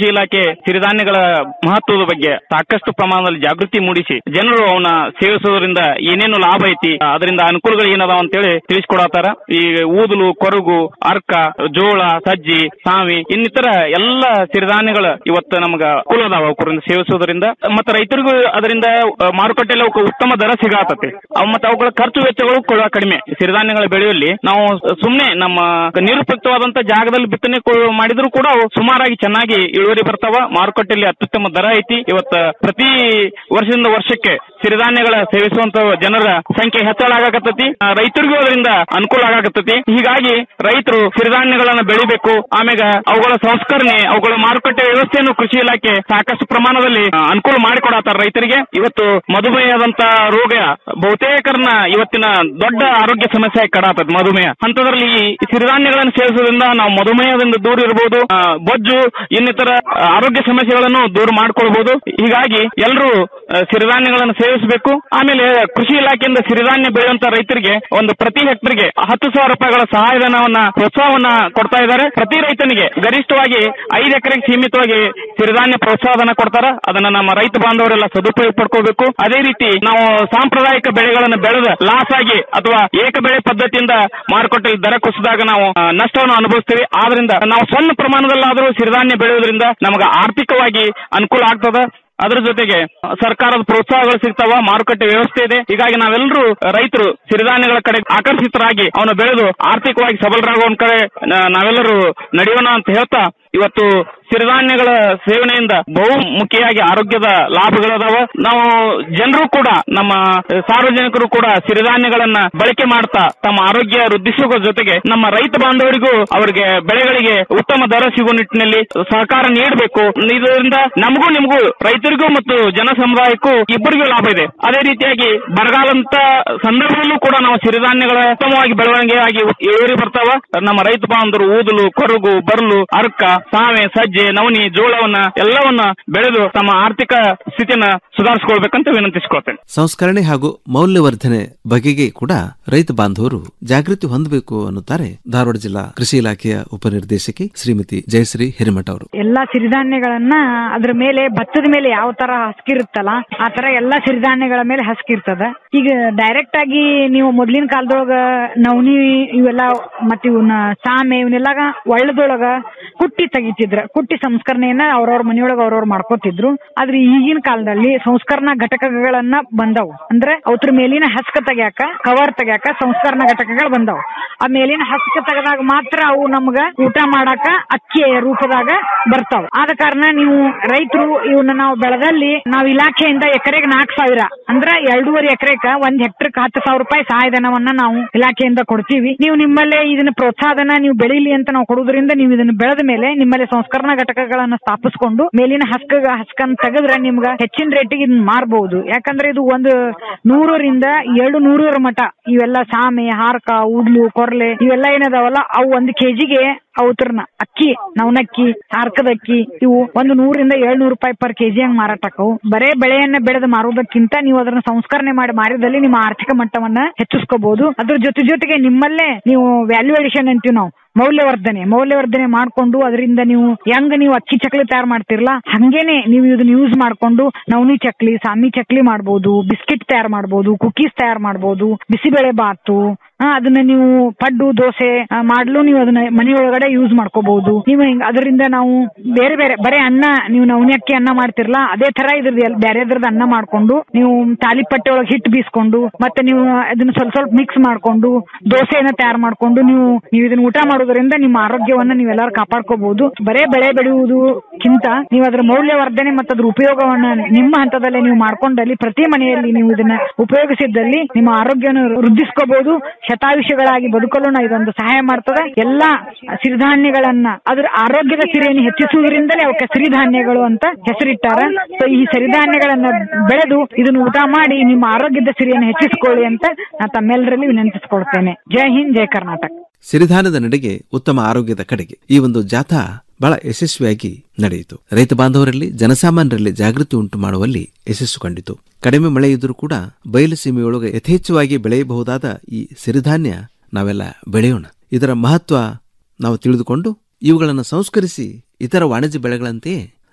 ಇಲಾಖೆ ಸಿರಿಧಾನ್ಯಗಳ ಮಹತ್ವದ ಬಗ್ಗೆ ಸಾಕಷ್ಟು ಪ್ರಮಾಣದಲ್ಲಿ ಜಾಗೃತಿ ಮೂಡಿಸಿ ಜನರು ಅವನ್ನ ಸೇವಿಸೋದ್ರಿಂದ ಏನೇನು ಲಾಭ ಐತಿ ಅದರಿಂದ ಅನುಕೂಲಗಳು ಏನದಾವ ಅಂತೇಳಿ ತಿಳಿಸ್ಕೊಡತಾರ ಈ ಊದಲು ಕೊರಗು ಅರ್ಕ ಜೋಳ ಸಜ್ಜಿ ಸಾವಿ ಇನ್ನಿತರ ಎಲ್ಲ ಸಿರಿಧಾನ್ಯಗಳ ಇವತ್ತು ನಮಗ ಅನುಕೂಲ ಅದಾವ ಅವರಿಂದ ಸೇವಿಸೋದ್ರಿಂದ ಮತ್ತೆ ರೈತರಿಗೂ ಅದರಿಂದ ಆ, ಮಾರುಕಟ್ಟೆಯಲ್ಲಿ ಅವಕ್ಕೆ ಉತ್ತಮ ದರ ಸಿಗಾತತಿ ಅವ್ ಮತ್ತೆ ಅವುಗಳ ಖರ್ಚು ವೆಚ್ಚಗಳು ಕೂಡ ಕಡಿಮೆ ಸಿರಿಧಾನ್ಯಗಳ ಬೆಳೆಯಲ್ಲಿ ನಾವು ಸುಮ್ನೆ ನಮ್ಮ ನಿರುಪಯುಕ್ತವಾದಂತ ಜಾಗದಲ್ಲಿ ಬಿತ್ತನೆ ಕೊ- ಮಾಡಿದ್ರು ಕೂಡ ಅವು ಸುಮಾರಾಗಿ ಚೆನ್ನಾಗಿ ಇಳುವರಿ ಬರ್ತಾವ ಮಾರುಕಟ್ಟೆಯಲ್ಲಿ ಅತ್ಯುತ್ತಮ ದರ ಐತಿ ಇವತ್ತ ಪ್ರತಿ ವರ್ಷದಿಂದ ವರ್ಷಕ್ಕೆ ಸಿರಿಧಾನ್ಯಗಳ ಸೇವಿಸುವಂತ ಜನರ ಸಂಖ್ಯೆ ಹೆಚ್ಚಳ ಆಗಾಕತ್ತತಿ ಆ, ರೈತರಿಗೂ ಅದರಿಂದ ಅನುಕೂಲ ಆಗಾಕತ್ತತಿ ಹೀಗಾಗಿ ರೈತರು ಸಿರಿಧಾನ್ಯಗಳನ್ನ ಬೆಳಿಬೇಕು ಆಮ್ಯಾಗ ಅವುಗಳ ಸಂಸ್ಕರಣೆ ಅವುಗಳ ಮಾರುಕಟ್ಟೆ ವ್ಯವಸ್ಥೆಯನ್ನು ಕೃಷಿ ಇಲಾಖೆ ಸಾಕಷ್ಟು ಪ್ರಮಾಣದಲ್ಲಿ ಆ, ಅನುಕೂಲ ಮಾಡಿಕೊಡತ್ತಾರ ರೈತರಿಗೆ ಇವತ್ತು ಮಧುಮೇಹದಂತ ರೋಗ ಬಹುತೇಕರನ್ನ ಇವತ್ತಿನ ದೊಡ್ಡ ಆರೋಗ್ಯ ಸಮಸ್ಯೆ ಆಗಿ ಕಡಾತದ ಮಧುಮೇಹ ಅಂತದ್ರಲ್ಲಿ ಈ ಸಿರಿಧಾನ್ಯಗಳನ್ನು ಸೇವಿಸೋದ್ರಿಂದ ನಾವು ಮಧುಮೇಹದಿಂದ ದೂರ ಇರಬಹುದು ಆ, ಬೊಜ್ಜು ಇನ್ನಿತರ ಆ, ಆರೋಗ್ಯ ಸಮಸ್ಯೆಗಳನ್ನು ದೂರ ಮಾಡ್ಕೊಳ್ಬಹುದು ಹೀಗಾಗಿ ಎಲ್ಲರೂ ಸಿರಿಧಾನ್ಯಗಳನ್ನು ಸೇವಿಸಬೇಕು ಆಮೇಲೆ ಕೃಷಿ ಇಲಾಖೆಯಿಂದ ಸಿರಿಧಾನ್ಯ ಬೆಳೆಯುವಂತ ರೈತರಿಗೆ ಒಂದು ಪ್ರತಿ ಹೆಕ್ಟರ್ಗೆ ಹತ್ತು ಸಾವಿರ ರೂಪಾಯಿಗಳ ಸಹಾಯಧನವನ್ನ ಪ್ರೋತ್ಸಾಹವನ್ನ ಕೊಡ್ತಾ ಇದ್ದಾರೆ ಪ್ರತಿ ರೈತನಿಗೆ ಗರಿಷ್ಠವಾಗಿ ಐದು ಎಕರೆಗೆ ಸೀಮಿತವಾಗಿ ಸಿರಿಧಾನ್ಯ ಪ್ರೋತ್ಸಾಹಧನ ಕೊಡ್ತಾರ ಅದನ್ನ ನಮ್ಮ ರೈತ ಬಾಂಧವರೆಲ್ಲ ಸದುಪಯೋಗ ಪಡ್ಕೋಬೇಕು ಅದೇ ರೀತಿ ನಾವು ಸಾಂಪ್ರದಾಯಿಕ ಬೆಳೆಗಳನ್ನು ಬೆಳೆದ ಲಾಸ್ ಆಗಿ ಅಥವಾ ಏಕ ಬೆಳೆ ಪದ್ಧತಿಯಿಂದ ಮಾರುಕಟ್ಟೆಯಲ್ಲಿ ದರ ಕುಸಿದಾಗ ನಾವು ಆ, ನಷ್ಟವನ್ನು ಅನುಭವಿಸ್ತೀವಿ ಆದ್ರಿಂದ ನಾವು ಸಣ್ಣ ಪ್ರಮಾಣದಲ್ಲಾದರೂ ಸಿರಿಧಾನ್ಯ ಬೆಳೆಯೋದ್ರಿಂದ ನಮಗೆ ಆರ್ಥಿಕವಾಗಿ ಅನುಕೂಲ ಆಗ್ತದ ಅದರ ಜೊತೆಗೆ ಸರ್ಕಾರದ ಪ್ರೋತ್ಸಾಹಗಳು ಸಿಗ್ತಾವ ಮಾರುಕಟ್ಟೆ ವ್ಯವಸ್ಥೆ ಇದೆ ಹೀಗಾಗಿ ನಾವೆಲ್ಲರೂ ರೈತರು ಸಿರಿಧಾನ್ಯಗಳ ಕಡೆ ಆಕರ್ಷಿತರಾಗಿ ಅವನು ಬೆಳೆದು ಆರ್ಥಿಕವಾಗಿ ಸಬಲರಾಗುವ ಕಡೆ ನ- ನಾವೆಲ್ಲರೂ ನಡೆಯೋಣ ಅಂತ ಹೇಳ್ತಾ ಇವತ್ತು ಸಿರಿಧಾನ್ಯಗಳ ಸೇವನೆಯಿಂದ ಬಹು ಮುಖ್ಯವಾಗಿ ಆರೋಗ್ಯದ ಲಾಭಗಳದಾವ ನಾವು ಜನರು ಕೂಡ ನಮ್ಮ ಸಾರ್ವಜನಿಕರು ಕೂಡ ಸಿರಿಧಾನ್ಯಗಳನ್ನ ಬಳಕೆ ಮಾಡ್ತಾ ತಮ್ಮ ಆರೋಗ್ಯ ವೃದ್ಧಿಸುವ ಜೊತೆಗೆ ನಮ್ಮ ರೈತ ಬಾಂಧವರಿಗೂ ಅವರಿಗೆ ಬೆಳೆಗಳಿಗೆ ಉತ್ತಮ ದರ ಸಿಗುವ ನಿಟ್ಟಿನಲ್ಲಿ ಸಹಕಾರ ನೀಡಬೇಕು ಇದರಿಂದ ನಮಗೂ ನಿಮಗೂ ರೈತರಿಗೂ ಮತ್ತು ಜನ ಸಮುದಾಯಕ್ಕೂ ಇಬ್ಬರಿಗೂ ಲಾಭ ಇದೆ ಅದೇ ರೀತಿಯಾಗಿ ಬರಗಾಲಂತ ಸಂದರ್ಭದಲ್ಲೂ ಕೂಡ ನಾವು ಸಿರಿಧಾನ್ಯಗಳ ಉತ್ತಮವಾಗಿ ಬೆಳವಣಿಗೆ ಆಗಿ ಇಳುವರಿ ಬರ್ತಾವ ನಮ್ಮ ರೈತ ಬಾಂಧವರು ಊದಲು ಕೊರಗು ಬರ್ಲು ಅರ್ಕ ಸಾವೆ ಸಜ್ಜೆ ನವನಿ ಜೋಳವನ್ನ ಎಲ್ಲವನ್ನ ಬೆಳೆದು ತಮ್ಮ ಆರ್ಥಿಕ ಸ್ಥಿತಿಯನ್ನ ಸುಧಾರಿಸಿಕೊಳ್ಬೇಕಂತ ವಿನಂತಿಸಿಕೊಳ್ತೇನೆ ಸಂಸ್ಕರಣೆ ಹಾಗೂ ಮೌಲ್ಯವರ್ಧನೆ ಬಗೆಗೆ ಕೂಡ ರೈತ ಬಾಂಧವರು ಜಾಗೃತಿ ಹೊಂದಬೇಕು ಅನ್ನುತ್ತಾರೆ ಧಾರವಾಡ ಜಿಲ್ಲಾ ಕೃಷಿ ಇಲಾಖೆಯ ಉಪನಿರ್ದೇಶಕಿ ಶ್ರೀಮತಿ ಜಯಶ್ರೀ ಹಿರೇಮಠ ಅವರು ಎಲ್ಲಾ ಸಿರಿಧಾನ್ಯಗಳನ್ನ ಅದ್ರ ಮೇಲೆ ಭತ್ತದ ಮೇಲೆ ಯಾವ ತರ ಹಸ್ಕಿರುತ್ತಲ್ಲ ಆ ತರ ಎಲ್ಲಾ ಸಿರಿಧಾನ್ಯಗಳ ಮೇಲೆ ಹಸ್ಕಿರ್ತದ ಈಗ ಡೈರೆಕ್ಟ್ ಆಗಿ ನೀವು ಮೊದ್ಲಿನ ಕಾಲದೊಳಗ ನವನಿ ಇವೆಲ್ಲ ಮತ್ತ ಇವನ್ನ ಸಾಮೆ ಇವನ್ನೆಲ್ಲ ಒಳ್ಳದೊಳಗ ಕುಟ್ಟಿ ತೆಗಿತಿದ್ರ ಕುಟ್ಟಿ ಸಂಸ್ಕರಣೆಯನ್ನ ಅವ್ರವ್ರ ಮನೆಯೊಳಗ ಅವ್ರವ್ರ ಮಾಡ್ಕೋತಿದ್ರು ಆದ್ರೆ ಈಗಿನ ಕಾಲದಲ್ಲಿ ಸಂಸ್ಕರಣಾ ಘಟಕಗಳನ್ನ ಬಂದವು ಅಂದ್ರೆ ಅವ್ರ ಮೇಲಿನ ಹಸ್ಕ ತೆಗ್ಯಾಕ ಕವರ್ ತೆಗ್ಯಾಕ ಸಂಸ್ಕರಣಾ ಘಟಕಗಳು ಬಂದವು ಆ ಮೇಲಿನ ಹಸ್ಕ ತೆಗೆದಾಗ ಮಾತ್ರ ಅವು ನಮ್ಗ ಊಟ ಮಾಡಾಕ ಅಕ್ಕಿ ರೂಪದಾಗ ಬರ್ತಾವ ಆದ ಕಾರಣ ನೀವು ರೈತರು ಇವನ್ನ ನಾವು ಬೆಳೆದಲ್ಲಿ ನಾವು ಇಲಾಖೆಯಿಂದ ಎಕರೆಗೆ ನಾಲ್ಕು ಸಾವಿರ ಅಂದ್ರ ಎರಡೂವರೆ ಎಕರೆಕ ಒಂದ್ ಹೆಕ್ಟರ್ಕ್ ಹತ್ತು ಸಾವಿರ ರೂಪಾಯಿ ಸಹಾಯಧನವನ್ನ ನಾವು ಇಲಾಖೆಯಿಂದ ಕೊಡ್ತೀವಿ ನೀವು ನಿಮ್ಮಲ್ಲೇ ಇದನ್ನ ಪ್ರೋತ್ಸಾಹನ ನೀವು ಬೆಳೀಲಿ ಅಂತ ನಾವು ಕೊಡುವುದರಿಂದ ನೀವು ಇದನ್ನ ಬೆಳೆದ ಮೇಲೆ ನಿಮ್ಮಲ್ಲಿ ಸಂಸ್ಕರಣಾ ಘಟಕಗಳನ್ನ ಸ್ಥಾಪಿಸ್ಕೊಂಡು ಮೇಲಿನ ಹಸ್ಕ ಹಸ್ಕನ್ ತೆಗೆದ್ರೆ ನಿಮ್ಗ ಹೆಚ್ಚಿನ ರೇಟಿಗೆ ಇದನ್ನ ಮಾರಬಹುದು ಯಾಕಂದ್ರೆ ಇದು ಒಂದು ನೂರರಿಂದ ಎರಡು ನೂರರ ಮಟ ಇವೆಲ್ಲ ಸಾಮೆ ಹಾರ್ಕ ಉಡ್ಲು ಕೊರ್ಲೆ ಇವೆಲ್ಲ ಏನದಾವಲ್ಲ ಅವು ಒಂದು ಕೆಜಿಗೆ ಅವತ್ರನ ಅಕ್ಕಿ ನವನಕ್ಕಿ ಹಾರ್ಕದ ಅಕ್ಕಿ ಇವು ಒಂದು ನೂರಿಂದ ಏಳ್ನೂರು ರೂಪಾಯಿ ಪರ್ ಕೆಜಿ ಹಂಗ್ ಮಾರಾಟ ಆಕವು ಬರೇ ಬೆಳೆಯನ್ನ ಬೆಳೆದು ಮಾರುವುದಕ್ಕಿಂತ ನೀವು ಅದನ್ನ ಸಂಸ್ಕರಣೆ ಮಾಡಿ ಮಾರಿದಲ್ಲಿ ನಿಮ್ಮ ಆರ್ಥಿಕ ಮಟ್ಟವನ್ನ ಹೆಚ್ಚಿಸ್ಕೋಬಹುದು ಅದ್ರ ಜೊತೆ ಜೊತೆಗೆ ನಿಮ್ಮಲ್ಲೇ ನೀವು ವ್ಯಾಲ್ಯೂ ಅಡಿಷನ್ ಅಂತೀವಿ ನಾವು ಮೌಲ್ಯವರ್ಧನೆ ಮೌಲ್ಯವರ್ಧನೆ ಮಾಡ್ಕೊಂಡು ಅದರಿಂದ ನೀವು ಹೆಂಗ್ ನೀವು ಅಕ್ಕಿ ಚಕ್ಲಿ ತಯಾರು ಮಾಡ್ತಿರಲ್ಲ ಹಂಗೇನೆ ನೀವು ಇದನ್ನ ಯೂಸ್ ಮಾಡ್ಕೊಂಡು ನವನಿ ಚಕ್ಲಿ ಸಾಮಿ ಚಕ್ಲಿ ಮಾಡ್ಬೋದು ಬಿಸ್ಕಿಟ್ ತಯಾರು ಮಾಡ್ಬೋದು ಕುಕೀಸ್ ತಯಾರು ಮಾಡ್ಬೋದು ಬಿಸಿಬೇಳೆ ಬಾತು ಆ, ಅದನ್ನ ನೀವು ಪಡ್ಡು ದೋಸೆ ಆ, ಮಾಡ್ಲು ನೀವು ಅದನ್ನ ಮನೆಯೊಳಗಡೆ ಯೂಸ್ ಮಾಡ್ಕೋಬಹುದು ನೀವು ಹಿಂಗ್ ಅದರಿಂದ ನಾವು ಬೇರೆ ಬೇರೆ ಬರೀ ಅನ್ನ ನೀವು ನವನಿ ಅಕ್ಕಿ ಅನ್ನ ಮಾಡ್ತಿರಲ್ಲ ಅದೇ ತರ ಇದ್ರದ್ದು ಎಲ್- ಬೇರೆ ಇದ್ರದ್ದು ಅನ್ನ ಮಾಡ್ಕೊಂಡು ನೀವು ತಾಲಿಪಟ್ಟೆ ಒಳಗೆ ಹಿಟ್ಟು ಬೀಸ್ಕೊಂಡು ಮತ್ತೆ ನೀವು ಅದನ್ನ ಸ್ವಲ್ಪ ಸ್ವಲ್ಪ ಮಿಕ್ಸ್ ಮಾಡ್ಕೊಂಡು ದೋಸೆಯನ್ನ ತಯಾರು ಮಾಡ್ಕೊಂಡು ನೀವು ನೀವು ಇದನ್ನ ಊಟ ಮಾಡೋದ್ರಿಂದ ನಿಮ್ಮ ಆರೋಗ್ಯವನ್ನ ನೀವೆಲ್ಲರೂ ಕಾಪಾಡ್ಕೋಬಹುದು ಬರೇ ಬೆಳೆ ಬೆಳೆಯುವುದಕ್ಕಿಂತ ನೀವು ಅದರ ಮೌಲ್ಯವರ್ಧನೆ ಮತ್ತು ಅದ್ರ ಉಪಯೋಗವನ್ನ ನಿಮ್ಮ ಹಂತದಲ್ಲೇ ನೀವು ಮಾಡ್ಕೊಂಡಲ್ಲಿ ಪ್ರತಿ ಮನೆಯಲ್ಲಿ ನೀವು ಇದನ್ನ ಉಪಯೋಗಿಸಿದ್ದಲ್ಲಿ ನಿಮ್ಮ ಆರೋಗ್ಯವನ್ನು ವೃದ್ಧಿಸ್ಕೋಬಹುದು ಶತಾಯುಷಗಳಾಗಿ ಬದುಕಲು ನಾವು ಇದೊಂದು ಸಹಾಯ ಮಾಡ್ತದೆ ಎಲ್ಲಾ ಸಿರಿಧಾನ್ಯಗಳನ್ನ ಅದ್ರ ಆರೋಗ್ಯದ ಸಿರಿಯನ್ನು ಹೆಚ್ಚಿಸುವುದರಿಂದಲೇ ಅವಕ್ಕೆ ಸಿರಿಧಾನ್ಯಗಳು ಅಂತ ಹೆಸರಿಟ್ಟಾರ ಸೊ ಈ ಸಿರಿಧಾನ್ಯಗಳನ್ನ ಬೆಳೆದು ಇದನ್ನ ಊಟ ಮಾಡಿ ನಿಮ್ಮ ಆರೋಗ್ಯದ ಸಿರಿಯನ್ನು ಹೆಚ್ಚಿಸಿಕೊಳ್ಳಿ ಅಂತ ನಾನು ತಮ್ಮೆಲ್ಲರಲ್ಲಿ ವಿನಂತಿಸಿಕೊಳ್ತೇನೆ ಜೈ ಹಿಂದ್ ಜೈ ಕರ್ನಾಟಕ ಸಿರಿಧಾನ್ಯದ ನಡೆಗೆ ಉತ್ತಮ ಆರೋಗ್ಯದ ಕಡೆಗೆ ಈ ಒಂದು ಜಾಥಾ ಬಹಳ ಯಶಸ್ವಿಯಾಗಿ ನಡೆಯಿತು ರೈತ ಬಾಂಧವರಲ್ಲಿ ಜನಸಾಮಾನ್ಯರಲ್ಲಿ ಜಾಗೃತಿ ಉಂಟು ಮಾಡುವಲ್ಲಿ ಯಶಸ್ಸು ಕಂಡಿತು ಕಡಿಮೆ ಮಳೆ ಇದ್ರೂ ಕೂಡ ಬಯಲು ಸೀಮೆಯೊಳಗೆ ಯಥೇಚ್ಛವಾಗಿ ಬೆಳೆಯಬಹುದಾದ ಈ ಸಿರಿಧಾನ್ಯ ನಾವೆಲ್ಲ ಬೆಳೆಯೋಣ ಇದರ ಮಹತ್ವ ನಾವು ತಿಳಿದುಕೊಂಡು ಇವುಗಳನ್ನು ಸಂಸ್ಕರಿಸಿ ಇತರ ವಾಣಿಜ್ಯ ಬೆಳೆಗಳಂತೆಯೇ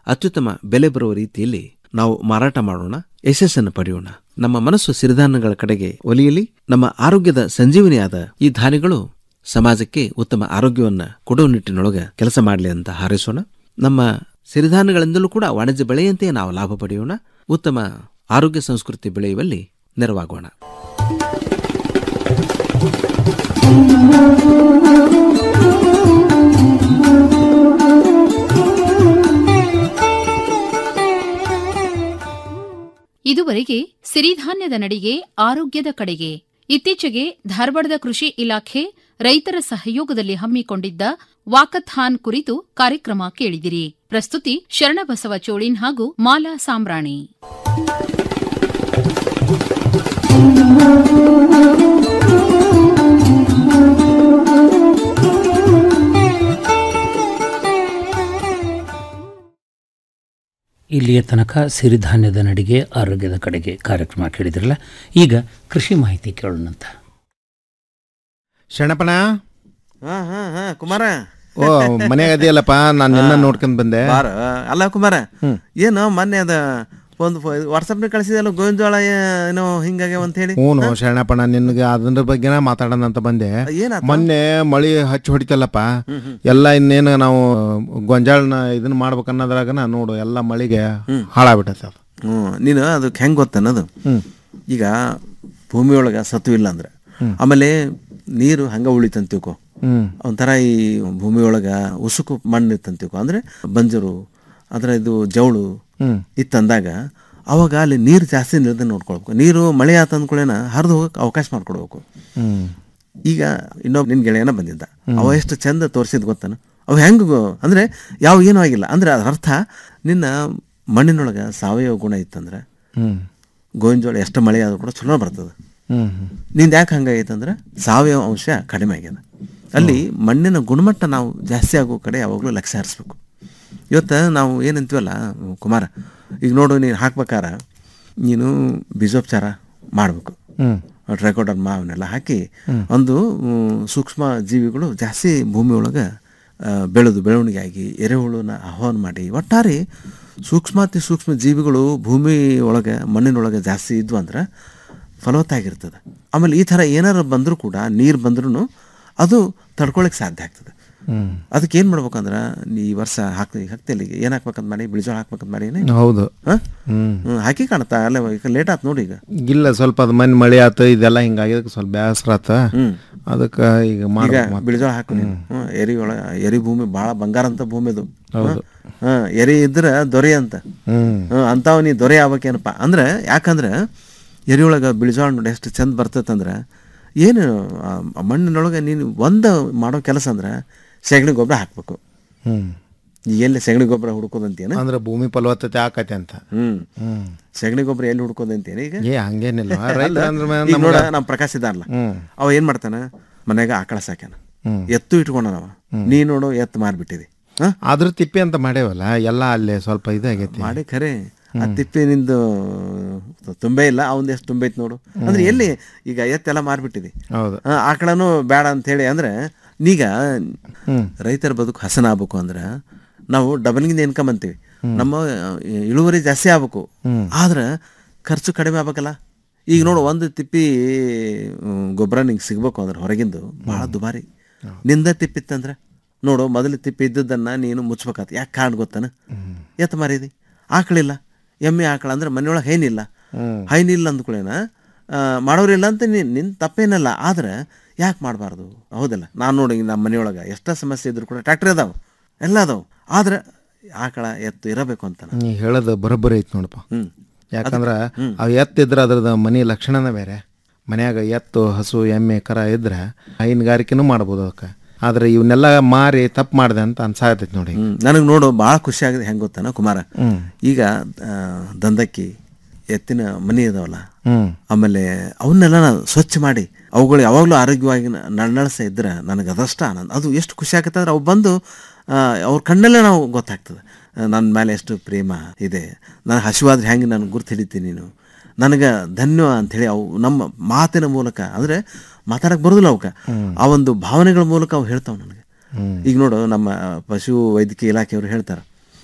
ಅತ್ಯುತ್ತಮ ಬೆಲೆ ಬರುವ ರೀತಿಯಲ್ಲಿ ನಾವು ಮಾರಾಟ ಮಾಡೋಣ ಯಶಸ್ಸನ್ನು ಪಡೆಯೋಣ ನಮ್ಮ ಮನಸ್ಸು ಸಿರಿಧಾನ್ಯಗಳ ಕಡೆಗೆ ಒಲಿಯಲಿ ನಮ್ಮ ಆರೋಗ್ಯದ ಸಂಜೀವನಿಯಾದ ಈ ಧಾನ್ಯಗಳು ಸಮಾಜಕ್ಕೆ ಉತ್ತಮ ಆರೋಗ್ಯವನ್ನ ಕೊಡುವ ನಿಟ್ಟಿನೊಳಗೆ ಕೆಲಸ ಮಾಡಲಿ ಅಂತ ಹಾರೈಸೋಣ ನಮ್ಮ ಸಿರಿಧಾನ್ಯಗಳಿಂದಲೂ ಕೂಡ ವಾಣಿಜ್ಯ ಬೆಳೆಯಂತೆ ನಾವು ಲಾಭ ಪಡೆಯೋಣ ಉತ್ತಮ ಆರೋಗ್ಯ ಸಂಸ್ಕೃತಿ ಬೆಳೆಯುವಲ್ಲಿ ನೆರವಾಗೋಣ ಇದುವರೆಗೆ ಸಿರಿಧಾನ್ಯದ ನಡಿಗೆ ಆರೋಗ್ಯದ ಕಡೆಗೆ ಇತ್ತೀಚೆಗೆ ಧಾರವಾಡದ ಕೃಷಿ ಇಲಾಖೆ ರೈತರ ಸಹಯೋಗದಲ್ಲಿ ಹಮ್ಮಿಕೊಂಡಿದ್ದ ವಾಕಥಾನ್ ಕುರಿತು ಕಾರ್ಯಕ್ರಮ ಕೇಳಿದಿರಿ ಪ್ರಸ್ತುತಿ ಶರಣಬಸವ ಚೋಳಿನ್ ಹಾಗೂ ಮಾಲಾ ಸಾಂಬ್ರಾಣಿ ಇಲ್ಲಿಯ ತನಕ ಸಿರಿಧಾನ್ಯದ ನಡಿಗೆ ಆರೋಗ್ಯದ ಕಡೆಗೆ ಕಾರ್ಯಕ್ರಮ ಕೇಳಿದ್ರಲ್ಲ ಈಗ ಕೃಷಿ ಮಾಹಿತಿ ಕೇಳೋಣಂತ ಶರಣಪ್ಪಣ ಹಾ ಹಾ ಹಾ ಕುಮಾರ ಓ ಮನ್ಯಾಗ ಅದೆಯಲ್ಲಪ್ಪ ನಾನು ನಿನ್ನ ನೋಡ್ಕೊಂಡ್ ಬಂದೆ ಬಾರ ಅಲ್ಲ ಕುಮಾರ ಏನು ಮೊನ್ನೆ ಅದ ಒಂದು ವಾಟ್ಸಪ್ನ ಕಳಿಸಿದಲ್ಲ ಗೋವಿನ ಜೋಳ ಏನೋ ಹಿಂಗಾಗ್ಯಾವ ಅಂತ ಹೇಳಿ ಹ್ಞೂ ಶರಣಪ್ಪಣ ನಿನ್ಗೆ ಅದ್ರ ಬಗ್ಗೆನ ಮಾತಾಡೋಣ ಅಂತ ಬಂದೆ ಏನಾತು? ಮೊನ್ನೆ ಮಳಿ ಹಚ್ಚಿ ಹೊಡಿತಲ್ಲಪ್ಪ ಎಲ್ಲ ಇನ್ನೇನು ನಾವು ಗೊಂಜಾಳನ ಇದನ್ನ ಮಾಡ್ಬೇಕನ್ನೋದ್ರಾಗನ ನೋಡು ಎಲ್ಲ ಮಳಿಗೆ ಹಾಳಾಗ್ಬಿಟ್ಟೈತೆ ಅದು ಹ್ಞೂ ನೀನು ಅದಕ್ಕೆ ಹೆಂಗೆ ಗೊತ್ತನ್ನೋದು ಈಗ ಭೂಮಿಯೊಳಗೆ ಸತ್ವ ಇಲ್ಲ ಅಂದ್ರೆ ಆಮೇಲೆ ನೀರು ಹಂಗೆ ಉಳಿತಂತ ತಿಳ್ಕೊ ಹ್ಮ್. ಒಂಥರ ಈ ಭೂಮಿಯೊಳಗೆ ಉಸುಕು ಮಣ್ಣು ಇತ್ತಂತ ತಿಳ್ಕೊ ಅಂದ್ರೆ ಬಂಜರು ಅದರ ಇದು ಜವಳು ಹ್ಮ್. ಇತ್ತಂದಾಗ ಅವಾಗ ಅಲ್ಲಿ ನೀರು ಜಾಸ್ತಿ ನಿಲ್ದೆ ನೋಡ್ಕೊಳ್ಬೇಕು ನೀರು ಮಳೆ ಆತ ಅಂದ್ಕೊಳ್ಳೇನ ಹರಿದು ಹೋಗಕ್ಕೆ ಅವಕಾಶ ಮಾಡ್ಕೊಡ್ಬೇಕು ಹ್ಮ್ ಈಗ ಇನ್ನೊಬ್ಬ ನಿನ್ ಗೆಳೆಯನ ಬಂದಿದ್ದ ಅವ ಎಷ್ಟು ಚಂದ ತೋರಿಸಿದ್ ಗೊತ್ತಾನ ಅವ ಹೆಂಗ್ ಗೊ- ಅಂದ್ರೆ ಯಾವ ಏನೂ ಆಗಿಲ್ಲ ಅಂದ್ರೆ ಅದ್ರ ಅರ್ಥ ನಿನ್ನ ಮಣ್ಣಿನೊಳಗೆ ಸಾವಯವ ಗುಣ ಇತ್ತಂದ್ರೆ ಹ್ಮ್ ಗೋವಿನ ಜೋಳ ಎಷ್ಟು ಮಳೆ ಆದ್ರೂ ಕೂಡ ಚಲೋ ಬರ್ತದೆ ಹ್ಮ್ ಹ್ಮ್ ನಿಂದ ಯಾಕೆ ಹಂಗಾಗೈತಂದ್ರೆ ಸಾವಯವ ಅಂಶ ಕಡಿಮೆ ಆಗ್ಯದ ಅಲ್ಲಿ ಮಣ್ಣಿನ ಗುಣಮಟ್ಟ ನಾವು ಜಾಸ್ತಿ ಆಗೋ ಕಡೆ ಯಾವಾಗಲೂ ಲಕ್ಷ್ಯ ಹರಿಸ್ಬೇಕು ಇವತ್ತು ನಾವು ಏನಂತೀವಲ್ಲ ಕುಮಾರ ಈಗ ನೋಡು ನೀನು ಹಾಕ್ಬೇಕಾರ ನೀನು ಬೀಜೋಪಚಾರ ಮಾಡಬೇಕು ಹ್ಮ್. ಟ್ರೈಕೋಡರ್ಮ ಅವನ್ನೆಲ್ಲ ಹಾಕಿ ಹ್ಮ್. ಒಂದು ಮ್, ಸೂಕ್ಷ್ಮ ಜೀವಿಗಳು ಜಾಸ್ತಿ ಭೂಮಿ ಒಳಗೆ ಆ, ಬೆಳೆದು ಬೆಳವಣಿಗೆ ಆಗಿ ಎರೆಹುಳುನ ಆಹ್ವಾನ ಮಾಡಿ ಒಟ್ಟಾರೆ ಸೂಕ್ಷ್ಮಾತಿ ಸೂಕ್ಷ್ಮ ಜೀವಿಗಳು ಭೂಮಿ ಒಳಗೆ ಮಣ್ಣಿನೊಳಗೆ ಜಾಸ್ತಿ ಇದ್ವು ಅಂದ್ರೆ ಫಲವತ್ತಾಗಿರ್ತದೆ ಆಮೇಲೆ ಈ ಥರ ಏನಾರು ಬಂದರೂ ಕೂಡ ನೀರು ಬಂದ್ರೂ ಅದು ತಡ್ಕೊಳಕ್ಕೆ ಸಾಧ್ಯ ಆಗ್ತದೆ ಹ್ಮ್. ಅದಕ್ಕೆ ಏನು ಮಾಡ್ಬೇಕಂದ್ರೆ ನೀ ಈ ವರ್ಷ ಹಾಕ್ತಿ ಹಾಕ್ತಿಲ್ಲ ಈಗ ಏನು ಹಾಕ್ಬೇಕಂತ ಮಾಡಿ ಬಿಳಿಜೋಳ ಹಾಕ್ಬೇಕಂತ ಮಾಡಿ ಹೌದು ಹಾಂ ಹ್ಮ್ ಹಾಕಿ ಕಾಣುತ್ತಾ ಅಲ್ಲ ಈಗ ಲೇಟ್ ಆಯ್ತು ನೋಡಿ ಈಗ ಇಲ್ಲ ಸ್ವಲ್ಪ ಅದು ಮನೆ ಮಳೆ ಆತ ಇದೆಲ್ಲ ಹಿಂಗಾಗಿದ್ದಕ್ಕೆ ಸ್ವಲ್ಪ ಬೇಸರ ಆತ ಹ್ಮ್. ಅದಕ್ಕೆ ಈಗ ಈಗ ಮಾಡ್ಬೇಕು ಮತ್ತೆ. ಬಿಳಿಜೋಳ ಹಾಕು ನೀನು ಹ್ಮ್, ಎರಿ ಒಳ ಎರಿ ಭೂಮಿ ಭಾಳ ಬಂಗಾರ ಅಂತ ಭೂಮಿ ಅದು ಹೌದು. ಹಾಂ ಎರಿ ಇದ್ರೆ ದೊರೆ ಅಂತ ಹ್ಮ್. ಹ್ಮ್, ಅಂತಾವ್ ನೀ ದೊರೆ ಆಗ್ಬೇಕೇನಪ್ಪ ಅಂದ್ರೆ ಯಾಕಂದ್ರೆ ಎರಿಯೊಳಗೆ ಬಿಳಿಜೋಳ ನೋಡಿ ಎಷ್ಟು ಚಂದ ಬರ್ತೈತಂದ್ರೆ ಏನು ಆ ಮಣ್ಣಿನೊಳಗೆ ನೀನು ಒಂದು ಮಾಡೋ ಕೆಲಸ ಅಂದ್ರೆ ಸೆಗಣಿ ಗೊಬ್ಬರ ಹಾಕ್ಬೇಕು ಹ್ಮ್ ಈಗ ಎಲ್ಲಿ ಸೆಗಣಿ ಗೊಬ್ಬರ ಹುಡ್ಕೋದಂತೇನ ಅಂದ್ರೆ ಭೂಮಿ ಫಲವತ್ತತೆ ಆಕೈತೆ ಅಂತ ಹ್ಮ್ ಹ್ಮ್ ಸೆಗಣಿ ಗೊಬ್ಬರ ಎಲ್ಲಿ ಹುಡ್ಕೋದಂತೇನೆ ಈಗ ಏ ಹಂಗೇನಿಲ್ಲ ರೈತ ಅಲ್ಲ, ಅಂದ್ರೆ ಮ- ಈಗ ನಮ್ಗ- ನೋಡ ನಮ್ಮ ಪ್ರಕಾಶ್ ಇದ್ದಾರಲ್ಲ ಹ್ಮ್. ಅವ ಏನ್ ಮಾಡ್ತಾನ ಮನ್ಯಾಗ ಆಕಳ ಸಾಕ್ಯಾನ ಹ್ಮ್. ಎತ್ತು ಇಟ್ಕೊಂಡ ನಾವ ನೀ ನೋಡು ಎತ್ತು ಮಾರ್ಬಿಟ್ಟಿದಿ ಹಾ ಅದ್ರ ತಿಪ್ಪಿ ಅಂತ ಮಾಡೇವಲ್ಲ ಎಲ್ಲ ಅಲ್ಲೇ ಸ್ವಲ್ಪ ಇದಾಗೈತಿ ಮಾಡಿ ಖರೆ ಆ ತಿಪ್ಪಿ ನಿಂದು ತುಂಬೆ ಇಲ್ಲ ಅವಂದು ಎಷ್ಟು ತುಂಬೈತಿ ನೋಡು ಅಂದ್ರೆ ಎಲ್ಲಿ ಈಗ ಎತ್ತೆಲ್ಲ ಮಾರ್ಬಿಟ್ಟಿದಿ ಹೌದು ಆ, ಆಕಳನು ಬೇಡ ಅಂತ ಹೇಳಿ ಅಂದ್ರೆ ನೀಗ ಹ್ಮ್. ರೈತರ ಬದುಕು ಹಸನ ಆಗ್ಬೇಕು ಅಂದ್ರೆ ನಾವು ಡಬಲ್ಗಿಂದ ಇನ್ಕಮ್ ಅಂತೀವಿ ನಮ್ಮ ಆ, ಇಳುವರಿ ಜಾಸ್ತಿ ಆಗ್ಬೇಕು ಹ್ಮ್. ಆದ್ರೆ ಖರ್ಚು ಕಡಿಮೆ ಆಗ್ಬೇಕಲ್ಲ ಈಗ ನೋಡು ಒಂದು ತಿಪ್ಪಿ ಮ್, ಗೊಬ್ಬರ ನಿಂಗೆ ಸಿಗ್ಬೇಕು ಅಂದ್ರೆ ಹೊರಗಿಂದು ಭಾಳ ದುಬಾರಿ ನಿಂದ ತಿಪ್ಪಿತ್ತಂದ್ರೆ ನೋಡು ಮೊದಲು ತಿಪ್ಪಿ ಇದ್ದದ್ದನ್ನ ನೀನು ಮುಚ್ಬೇಕಾತ ಯಾಕೆ ಕಾರಣ ಗೊತ್ತಾನ ಎತ್ತ ಮಾರಿದಿ ಆಕಳಿಲ್ಲ ಎಮ್ಮೆ ಆಕಳ ಅಂದ್ರೆ ಮನೆಯೊಳಗೆ ಹೈನಿಲ್ಲ ಹ್ಮ್. ಹೈನಿಲ್ಲ ಅಂದ್ಕೊಳ್ಳೇನ ಆ, ಮಾಡೋರಿಲ್ಲ ಅಂತ ನೀನು ನಿನ್ನ ತಪ್ಪೇನಲ್ಲ ಆದ್ರೆ ಯಾಕೆ ಮಾಡಬಾರ್ದು ಹೌದಲ್ಲ ನಾನು ನೋಡಿ ನಮ್ಮ ಮನೆಯೊಳಗೆ ಎಷ್ಟೋ ಸಮಸ್ಯೆ ಇದ್ರು ಕೂಡ ಟ್ರ್ಯಾಕ್ಟರ್ ಅದಾವ ಎಲ್ಲ ಅದಾವ ಆದ್ರೆ ಆಕಳ ಎತ್ತು ಇರಬೇಕು ಅಂತ ನೀ ಹೇಳೋದು ಬರೋಬ್ಬರಿ ಐತಿ ನೋಡಪ್ಪ ಹ್ಮ್. ಯಾಕಂದ್ರ ಹ್ಮ್. ಅವು ಎತ್ತಿದ್ರೆ ಅದ್ರದ್ದು ಮನೆ ಲಕ್ಷಣನೇ ಬೇರೆ ಮನ್ಯಾಗ ಎತ್ತು ಹಸು ಎಮ್ಮೆ ಕರ ಇದ್ರೆ ಹೈನುಗಾರಿಕೆನೂ ಮಾಡ್ಬೋದು ಅದಕ್ಕೆ ಆದ್ರೆ ಇವನ್ನೆಲ್ಲ ಮಾರಿ ತಪ್ಪು ಮಾಡಿದೆ ಅಂತ ಅನ್ಸಾಗತೈತಿ ನೋಡಿ ನನಗೆ ನೋಡು ಭಾಳ ಖುಷಿ ಆಗಿದೆ ಹೆಂಗೆ ಗೊತ್ತಾನ ಕುಮಾರ ಹ್ಮ್. ಈಗ ಆ, ದಂದಕ್ಕಿ ಎತ್ತಿನ ಮನಿ ಇದಾವಲ್ಲ ಹ್ಮ್. ಆಮೇಲೆ ಅವನ್ನೆಲ್ಲ ನಾನು ಸ್ವಚ್ಛ ಮಾಡಿ ಅವುಗಳು ಯಾವಾಗಲೂ ಆರೋಗ್ಯವಾಗಿ ನ- ನಳನಳಿಸ್ತಾ ಇದ್ರೆ ನನಗೆ ಅದಷ್ಟ ಆನಂದ ಅದು ಎಷ್ಟು ಖುಷಿ ಆಗುತ್ತೆ ಅಂದ್ರೆ ಅವು ಬಂದು ಆ, ಅವ್ರ ಕಣ್ಣಲ್ಲೇ ನಾವು ಗೊತ್ತಾಗ್ತದೆ ನನ್ನ ಮೇಲೆ ಎಷ್ಟು ಪ್ರೇಮ ಇದೆ ನಾನು ಹಸಿವಾದ್ರೆ ಹೆಂಗೆ ನಾನು ಗುರ್ತು ಹಿಡಿತೀನಿ ನೀನು ನನಗೆ ಧನ್ಯ ಅಂಥೇಳಿ ಅವು ನಮ್ಮ ಮಾತಿನ ಮೂಲಕ ಅಂದರೆ ಮಾತಾಡಕ್ಕೆ ಬರೋದಿಲ್ಲ ಅವಕ್ಕೆ ಆ ಒಂದು ಭಾವನೆಗಳ ಮೂಲಕ ಅವು ಹೇಳ್ತಾವೆ ನನಗೆ ಹ್ಮ್. ಈಗ ನೋಡು ನಮ್ಮ ಪಶು ವೈದ್ಯಕೀಯ ಇಲಾಖೆಯವರು ಹೇಳ್ತಾರೆ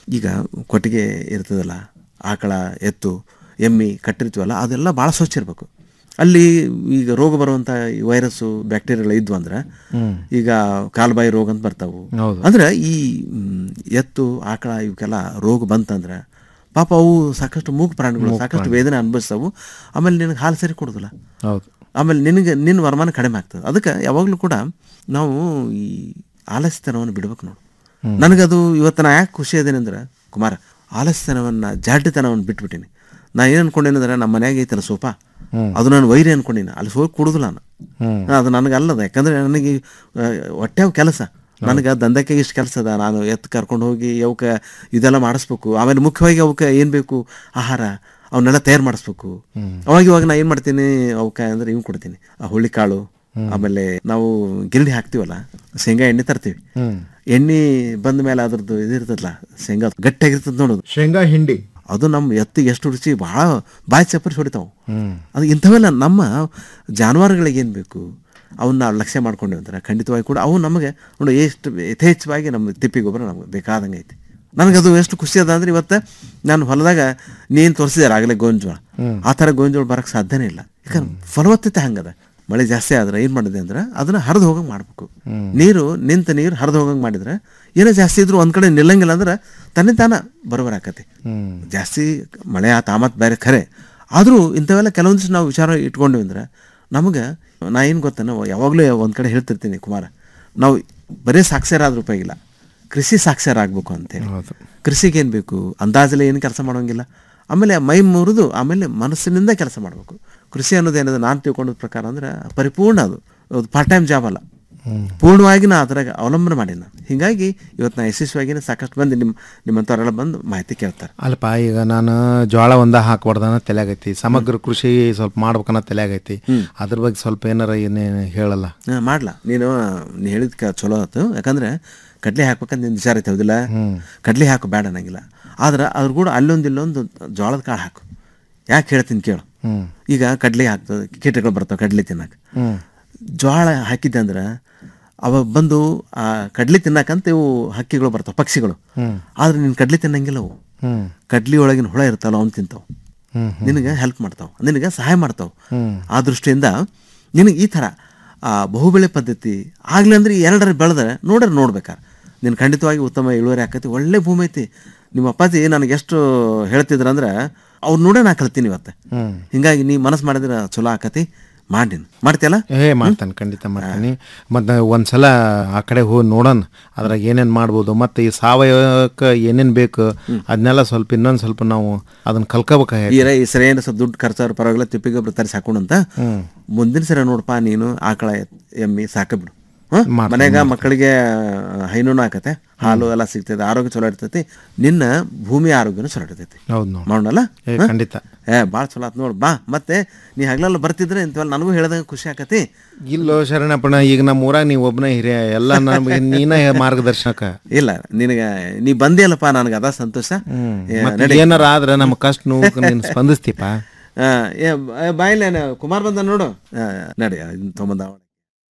ಈಗ ಕೊಟ್ಟಿಗೆ ಇರ್ತದಲ್ಲ ಆಕಳ ಎತ್ತು ಎಮ್ಮಿ ಕಟ್ಟಿರ್ತೀವಲ್ಲ ಅದೆಲ್ಲ ಭಾಳ ಸ್ವಚ್ಛ ಇರಬೇಕು ಅಲ್ಲಿ ಈಗ ರೋಗ ಬರುವಂಥ ಈ ವೈರಸ್ಸು ಬ್ಯಾಕ್ಟೀರಿಯಾಗಳು ಇದ್ವು ಅಂದ್ರೆ ಹ್ಮ್. ಈಗ ಕಾಲ್ಬಾಯಿ ರೋಗ ಅಂತ ಬರ್ತಾವು ಹೌದು. ಅಂದ್ರೆ ಈ ಮ್, ಎತ್ತು ಆಕಳ ಇವಕ್ಕೆಲ್ಲ ರೋಗ ಬಂತಂದ್ರೆ ಪಾಪ ಅವು ಸಾಕಷ್ಟು ಮೂಗು ಪ್ರಾಣಿಗಳು ಮೂಕ್ ಸಾಕಷ್ಟು ಪ್ರಾಣಿ. ವೇದನೆ ಅನುಭವಿಸ್ತಾವು ಆಮೇಲೆ ನಿನಗೆ ಹಾಲು ಸರಿ ಕೊಡೋದಿಲ್ಲ ಹೌದು ಆಮೇಲೆ ನಿನಗೆ ನಿನ್ನ ವರಮಾನ ಕಡಿಮೆ ಆಗ್ತದೆ ಅದಕ್ಕೆ ಯಾವಾಗಲೂ ಕೂಡ ನಾವು ಈ ಆಲಸ್ಯತನವನ್ನು ಬಿಡ್ಬೇಕು ನೋಡು ಹ್ಮ್. ನನಗದು ಇವತ್ತು ನಾ ಯಾಕೆ ಖುಷಿ ಅದೇನೆ ಅಂದ್ರೆ ಕುಮಾರ ಆಲಸ್ಯತನವನ್ನು ಜಾಡ್ಯತನವನ್ನು ಬಿಟ್ಬಿಟ್ಟಿನಿ ನಾ ಏನು ಅನ್ಕೊಂಡೇನಂದ್ರೆ ನಮ್ಮ ಮನ್ಯಾಗ ಐತಲ್ಲ ಸೋಫಾ ಹ್ಮ್. ಅದು ನಾನು ವೈರಿ ಅನ್ಕೊಂಡಿನಿ ಅಲ್ಲಿ ಹೋಗಿ ಕುಡುದಿಲ್ಲ ನಾನು ಹ್ಮ್. ಅದು ನನಗೆ ಅಲ್ಲದ ಯಾಕಂದ್ರೆ ನನಗೆ ಆ, ಹೊಟ್ಟೆವ್ ಕೆಲಸ ನನಗೆ ದಂಧಕ್ಕೆ ಇಷ್ಟು ಕೆಲಸ ಅದ ನಾನು ಎತ್ತು ಕರ್ಕೊಂಡು ಹೋಗಿ ಅವಕ್ಕೆ ಇದೆಲ್ಲ ಮಾಡಿಸ್ಬೇಕು ಆಮೇಲೆ ಮುಖ್ಯವಾಗಿ ಅವಕ್ಕೆ ಏನು ಬೇಕು ಆಹಾರ ಅವನ್ನೆಲ್ಲ ತಯಾರು ಮಾಡಿಸ್ಬೇಕು ಅವಾಗ ಇವಾಗ ನಾ ಏನು ಮಾಡ್ತೀನಿ ಅವಕ್ಕೆ ಅಂದ್ರೆ ಇವ್ ಕೊಡ್ತೀನಿ ಆ ಹುಳ್ಳಿಕಾಳು ಆಮೇಲೆ ನಾವು ಗಿರಣಿ ಹಾಕ್ತೀವಲ್ಲ ಶೇಂಗಾ ಎಣ್ಣೆ ತರ್ತೀವಿ ಹ್ಮ್. ಎಣ್ಣೆ ಬಂದ ಮೇಲೆ ಅದ್ರದ್ದು ಇದು ಇರ್ತದಲ್ಲ ಶೇಂಗಾ ಗಟ್ಟಿಯಾಗಿರ್ತದೆ ನೋಡೋದು ಶೇಂಗಾ ಹಿಂಡಿ ಅದು ನಮ್ಮ ಎತ್ತಿಗೆ ಎಷ್ಟು ರುಚಿ ಭಾಳ ಬಾಯಿ ಚಪ್ಪರಿಸಿ ಹೊಡಿತಾವೆ ಹ್ಮ್. ಅದು ಇಂಥವೆಲ್ಲ ನಮ್ಮ ಜಾನುವಾರುಗಳಿಗೆ ಏನು ಬೇಕು ಅವನ್ನ ನಾವು ಲಕ್ಷ್ಯ ಮಾಡ್ಕೊಂಡೇವೆ ಅಂದ್ರೆ ಖಂಡಿತವಾಗಿ ಕೂಡ ಅವು ನಮಗೆ ನೋಡಿ ಎಷ್ಟು ಯಥೇಚ್ಛವಾಗಿ ನಮ್ಮ ತಿಪ್ಪಿ ಗೊಬ್ಬರ ನಮಗೆ ಬೇಕಾದಂಗೆ ಐತಿ ನನಗದು ಎಷ್ಟು ಖುಷಿ ಅದ ಅಂದ್ರೆ ಇವತ್ತು ನಾನು ಹೊಲದಾಗ ನೀನು ತೋರಿಸಿದಾರೆ ಆಗಲೇ ಗೋಂಜೋಳ ಹ್ಮ್. ಆ ಥರ ಗೋಂಜೋಳ ಬರಕ್ಕೆ ಸಾಧ್ಯನೇ ಇಲ್ಲ ಯಾಕಂದ್ರೆ ಫಲವತ್ತತೆ ಹಂಗದ ಮಳೆ ಜಾಸ್ತಿ ಆದ್ರೆ ಏನು ಮಾಡಿದೆ ಅಂದ್ರೆ ಅದನ್ನ ಹರಿದು ಹೋಗಂಗೆ ಮಾಡಬೇಕು ಹ್ಮ್. ನೀರು ನಿಂತ ನೀರು ಹರಿದು ಹೋಗಂಗೆ ಮಾಡಿದ್ರೆ ಏನೋ ಜಾಸ್ತಿ ಇದ್ರು ಒಂದ್ ಕಡೆ ನಿಲ್ಲಂಗಿಲ್ಲ ಅಂದ್ರೆ ತನ್ನೇ ತಾನ ಬರೋಬರ್ ಆಕತಿ ಹ್ಮ್. ಜಾಸ್ತಿ ಮಳೆ ಆ ತಾಮತ್ ಬೇರೆ ಖರೆ ಆದರೂ ಇಂಥವೆಲ್ಲ ಕೆಲವೊಂದಿಷ್ಟು ನಾವು ವಿಚಾರ ಇಟ್ಕೊಂಡ್ವಿ ಅಂದ್ರೆ ನಮಗೆ ನಾ ಏನು ಗೊತ್ತ ನಾವು ಯಾವಾಗಲೂ ಒಂದು ಕಡೆ ಹೇಳ್ತಿರ್ತೀನಿ ಕುಮಾರ ನಾವು ಬರೀ ಸಾಕ್ಷರ ಆದ್ರೂ ಉಪಯೋಗಿಲ್ಲ ಕೃಷಿ ಸಾಕ್ಷರ ಆಗಬೇಕು ಅಂತೇಳಿ ಕೃಷಿಗೆ ಏನು ಬೇಕು ಅಂದಾಜಲ್ಲಿ ಏನು ಕೆಲಸ ಮಾಡೋಂಗಿಲ್ಲ ಆಮೇಲೆ ಮೈ ಮುರಿದು ಆಮೇಲೆ ಮನಸ್ಸಿನಿಂದ ಕೆಲಸ ಮಾಡಬೇಕು ಕೃಷಿ ಅನ್ನೋದು ಏನದು ನಾನು ತಿಳ್ಕೊಂಡ ಪ್ರಕಾರ ಅಂದ್ರೆ ಪರಿಪೂರ್ಣ ಅದು ಅದು ಪಾರ್ಟ್ ಟೈಮ್ ಜಾಬ್ ಅಲ್ಲ ಹ್ಮ್. ಪೂರ್ಣವಾಗಿ ನಾ ಅದ್ರಾಗ ಅವಲಂಬನೆ ಮಾಡೀನಿ ನಾನು ಹೀಗಾಗಿ ಇವತ್ತು ನಾ ಯಶಸ್ವಿಯಾಗಿ ಸಾಕಷ್ಟು ಮಂದಿ ನಿಮ್ಮ ನಿಮ್ಮಂಥವರೆಲ್ಲ ಬಂದು ಮಾಹಿತಿ ಕೇಳ್ತಾರೆ ಅಲ್ಪ ಈಗ ನಾನು ಜೋಳ ಒಂದ ಹಾಕ್ಬಾರ್ದನ್ನ ತಲೆಯಾಗೈತಿ ಸಮಗ್ರ ಕೃಷಿ ಸ್ವಲ್ಪ ಮಾಡ್ಬೇಕನ್ನ ತಲೆಯಾಗೈತಿ ಅದ್ರ ಬಗ್ಗೆ ಸ್ವಲ್ಪ ಏನಾರ ಏನೇನು ಹೇಳಲ್ಲ ಹಾ, ಮಾಡ್ಲಾ ನೀನು ನೀ ಹೇಳಿದ ಕ ಚಲೋ ಆಯ್ತು ಯಾಕಂದ್ರೆ ಕಡ್ಲೆ ಹಾಕ್ಬೇಕಂತ ನಿನ್ನ ವಿಚಾರ ಐತೆ ಹೌದಿಲ್ಲ ಕಡ್ಲೆ ಹಾಕು ಬೇಡ ಅನ್ನಂಗಿಲ್ಲ ಆದ್ರೆ ಅದ್ರ ಕೂಡ ಅಲ್ಲೊಂದು ಇಲ್ಲೊಂದು ಜೋಳದ ಕಾಳು ಹಾಕು ಯಾಕೆ ಹೇಳ್ತೀನಿ ಕೇಳು ಹ್ಮ್. ಈಗ ಕಡ್ಲೆ ಹಾಕ್ತದೆ ಕೀಟಗಳು ಬರ್ತಾವೆ ಕಡ್ಲೆ ತಿನ್ನಕ್ಕೆ ಹ್ಮ್. ಜೋಳ ಹಾಕಿದ್ದೆ ಅಂದ್ರೆ ಅವ ಬಂದು ಆ ಕಡ್ಲೆ ತಿನ್ನಕಂತ ಇವು ಹಕ್ಕಿಗಳು ಬರ್ತಾವೆ ಪಕ್ಷಿಗಳು ಹ್ಮ್. ಆದ್ರೆ ನೀನು ಕಡ್ಲೆ ತಿನ್ನಂಗಿಲ್ಲ ಅವು ಹ್ಮ್. ಕಡ್ಲಿ ಒಳಗಿನ ಹುಳ ಇರ್ತಾವಲ್ಲ ಅವ್ನು ತಿಂತಾವ್ ಹ್ಮ್, ನಿನಗೆ ಹೆಲ್ಪ್ ಮಾಡ್ತಾವ ನಿನಗೆ ಸಹಾಯ ಮಾಡ್ತಾವ ಹ್ಮ್. ಆ ದೃಷ್ಟಿಯಿಂದ ನಿನಗೆ ಈ ಥರ ಆ ಬಹುಬೆಳೆ ಪದ್ಧತಿ ಆಗ್ಲಿ ಅಂದ್ರೆ ಈ ಎರಡರ ಬೆಳೆದ್ರೆ ನೋಡ್ರೆ ನೋಡ್ಬೇಕಾರೆ ನೀನು ಖಂಡಿತವಾಗಿ ಉತ್ತಮ ಇಳುವರಿ ಆಕತಿ ಒಳ್ಳೆ ಭೂಮಿ ಐತಿ ನಿಮ್ಮ ಅಪ್ಪಾಜಿ ನನಗೆ ಎಷ್ಟು ಹೇಳ್ತಿದ್ರು ಅಂದ್ರೆ ಅವ್ರು ನೋಡೇ ನಾ ಕಲ್ತೀನಿ ಇವತ್ತು ಹ್ಮ್. ಹಿಂಗಾಗಿ ನೀ ಮನಸ್ಸು ಮಾಡಿದ್ರೆ ಚಲೋ ಆಕತಿ ಮಾಡಿ ಮಾಡ್ತೀಯಲ್ಲ ಏ ಮಾಡ್ತಾನೆ ಖಂಡಿತ ಮಾಡ್ತೀನಿ ಮತ್ತು ಒಂದ್ಸಲ ಆ ಕಡೆ ಹೋಗಿ ನೋಡೋಣ ಅದ್ರಾಗ ಏನೇನು ಮಾಡ್ಬೋದು ಮತ್ತು ಈ ಸಾವಯವಕ್ಕೆ ಏನೇನು ಬೇಕು ಅದನ್ನೆಲ್ಲ ಸ್ವಲ್ಪ ಇನ್ನೊಂದು ಸ್ವಲ್ಪ ನಾವು ಅದನ್ನ ಕಲ್ಕೋಬೇಕಾಗಿ ಈ ರೈ ಈ ಸರಿ ಏನು ಸ್ವಲ್ಪ ದುಡ್ಡು ಖರ್ಚಾದ್ರು ಪರವಾಗಿಲ್ಲ ತಿಪ್ಪಿ ಗೊಬ್ಬರ ತರಿಸಿ ಹಾಕೊಂಡಂತ ಹ್ಮ್. ಮುಂದಿನ ಸರಿ ನೋಡಪ್ಪ ನೀನು ಆಕಳ ಎತ್- ಎಮ್ಮಿ ಸಾಕಬಿಡು ಹ್ಮ್? ಮಾಡ್ತೀನಿ, ಮನ್ಯಾಗ ಮಕ್ಕಳಿಗೆ ಹೈನೂ ಆಕತೆ ಹಾಲು ಎಲ್ಲ ಸಿಗ್ತೈತೆ ಆರೋಗ್ಯ ಚಲೋ ಇರ್ತೈತಿ ನಿನ್ನ ಭೂಮಿ ಆರೋಗ್ಯನೂ ಚಲೋ ಇರ್ತೈತಿ ಹೌದು ನೋಡಿ ಮಾಡೋಣಲ್ಲ ಏ, ಹ್ಮ್? ಖಂಡಿತ. ಏ ಭಾಳ ಚಲೋ ಆತ್ ನೋಡು ಬಾ ಮತ್ತೆ ನೀ ಹಗಲೆಲ್ಲ ಬರ್ತಿದ್ರೆ ಇಂಥವೆಲ್ಲ ನನಗೂ ಹೇಳ್ದಂಗೆ ಖುಷಿ ಆಕತಿ ಇಲ್ಲೋ ಶರಣಪ್ಪಣ ಈಗ ನಮ್ಮ ಊರಾಗ ನೀವು ಒಬ್ಬನೇ ಹಿರಿಯ ಎಲ್ಲ ನಮ್ಗೆ ನೀನೇ ಮಾರ್ಗದರ್ಶನಕ ಇಲ್ಲ ನಿನಗೆ ನೀ ಬಂದಿಯಲ್ಲಪ್ಪ ನನಗೆ ಅದ ಸಂತೋಷ ಏ, ಮತ್ತೆ ನಡಿ. ಏನಾರ ಆದ್ರೆ ನಮ್ಮ ಕಷ್ಟ ನೋವು ನೀನು ಸ್ಪಂದಿಸ್ತೀಪ ಆ, ಏ ಬ- ಬಾಯಿಲ್ಲ ಕುಮಾರ್ ಬಂದ ನೋಡು ಆ, ನಡಿ ಇದನ್ನ ತೊಗೊಂಬಂದ ಅವ.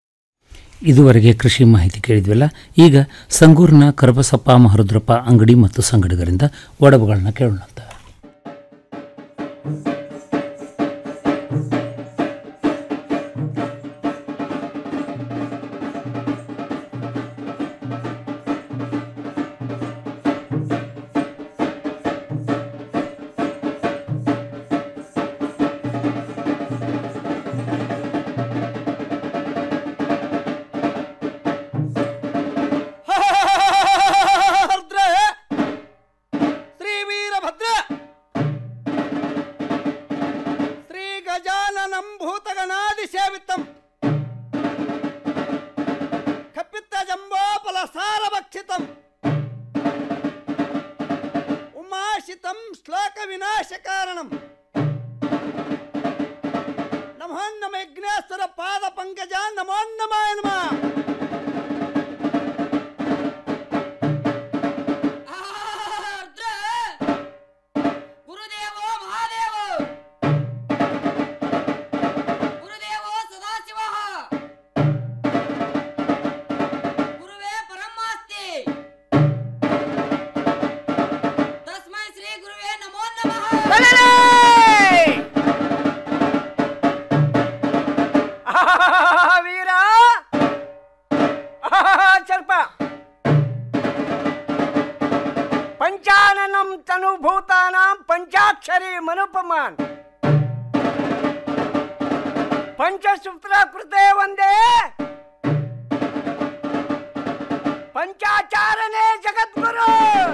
ಇದುವರೆಗೆ ಕೃಷಿ ಮಾಹಿತಿ ಕೇಳಿದ್ವಲ್ಲ ಈಗ ಸಂಗೂರಿನ ಕರಬಸಪ್ಪ ಮಹರುದ್ರಪ್ಪ ಅಂಗಡಿ ಮತ್ತು ಸಂಗಡಿಗರಿಂದ ಒಡವುಗಳನ್ನ ಕೇಳೋಣ ಅಂತ ಶ್ರೀ ವೀರಭದ್ರ ಶ್ರೀ ಗಜಾನನಂ ಭೂತಗಣಾದಿ ಸೇವಿತಂ ಕಪಿತ್ತ ಜಂಬೋಪಲ ಸಾರಭಕ್ಷಿತಂ ಉಮಾಶಿತಂ ಶ್ಲೋಕ ವಿನಾಶ ಕಾರಣಂ ನಮೋ ನಮ ಯಜ್ಞೇಶ್ವರ ಪಾದ ಪಂಕಜ ನಮೋ ನಮಾಯ ನಮಃ ಗುರುದೇವೋ ಮಹಾದೇವ ಗುರುದೇವೋ ಸದಾಶಿವ ಗುರುವೇ ಪರಮಾಸ್ತಿ ಪಂಚಾಕ್ಷರಿ ಮನುಪಮಾನ್ ಪಂಚಸೂತ್ರ ಕೃತೆ ಒಂದೇ ಪಂಚಾಚಾರನೇ ಜಗದ್ಗುರು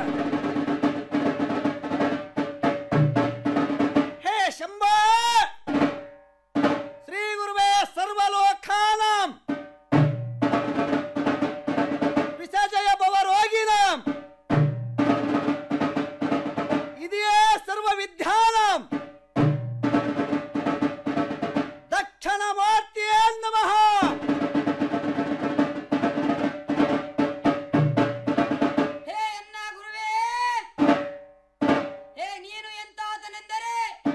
ಹೇ ಶಂಭ ಶ್ರೀ ಗುರುವೇ ಸರ್ವಲೋಕಾನಾಂ ವಿಸರ್ಜಯ ಭವರೋಗಿನಾಂ ಇದೆಯೇ ಸರ್ವ ವಿದ್ಯಾನಾಂ ದಕ್ಷಿಣ ಮೂರ್ತಿಯೇ ನಮಃ ಹೇ ಅನ್ನ ಗುರುವೇ ಹೇ ನೀನು ಎಂತಾತನೆಂದರೆ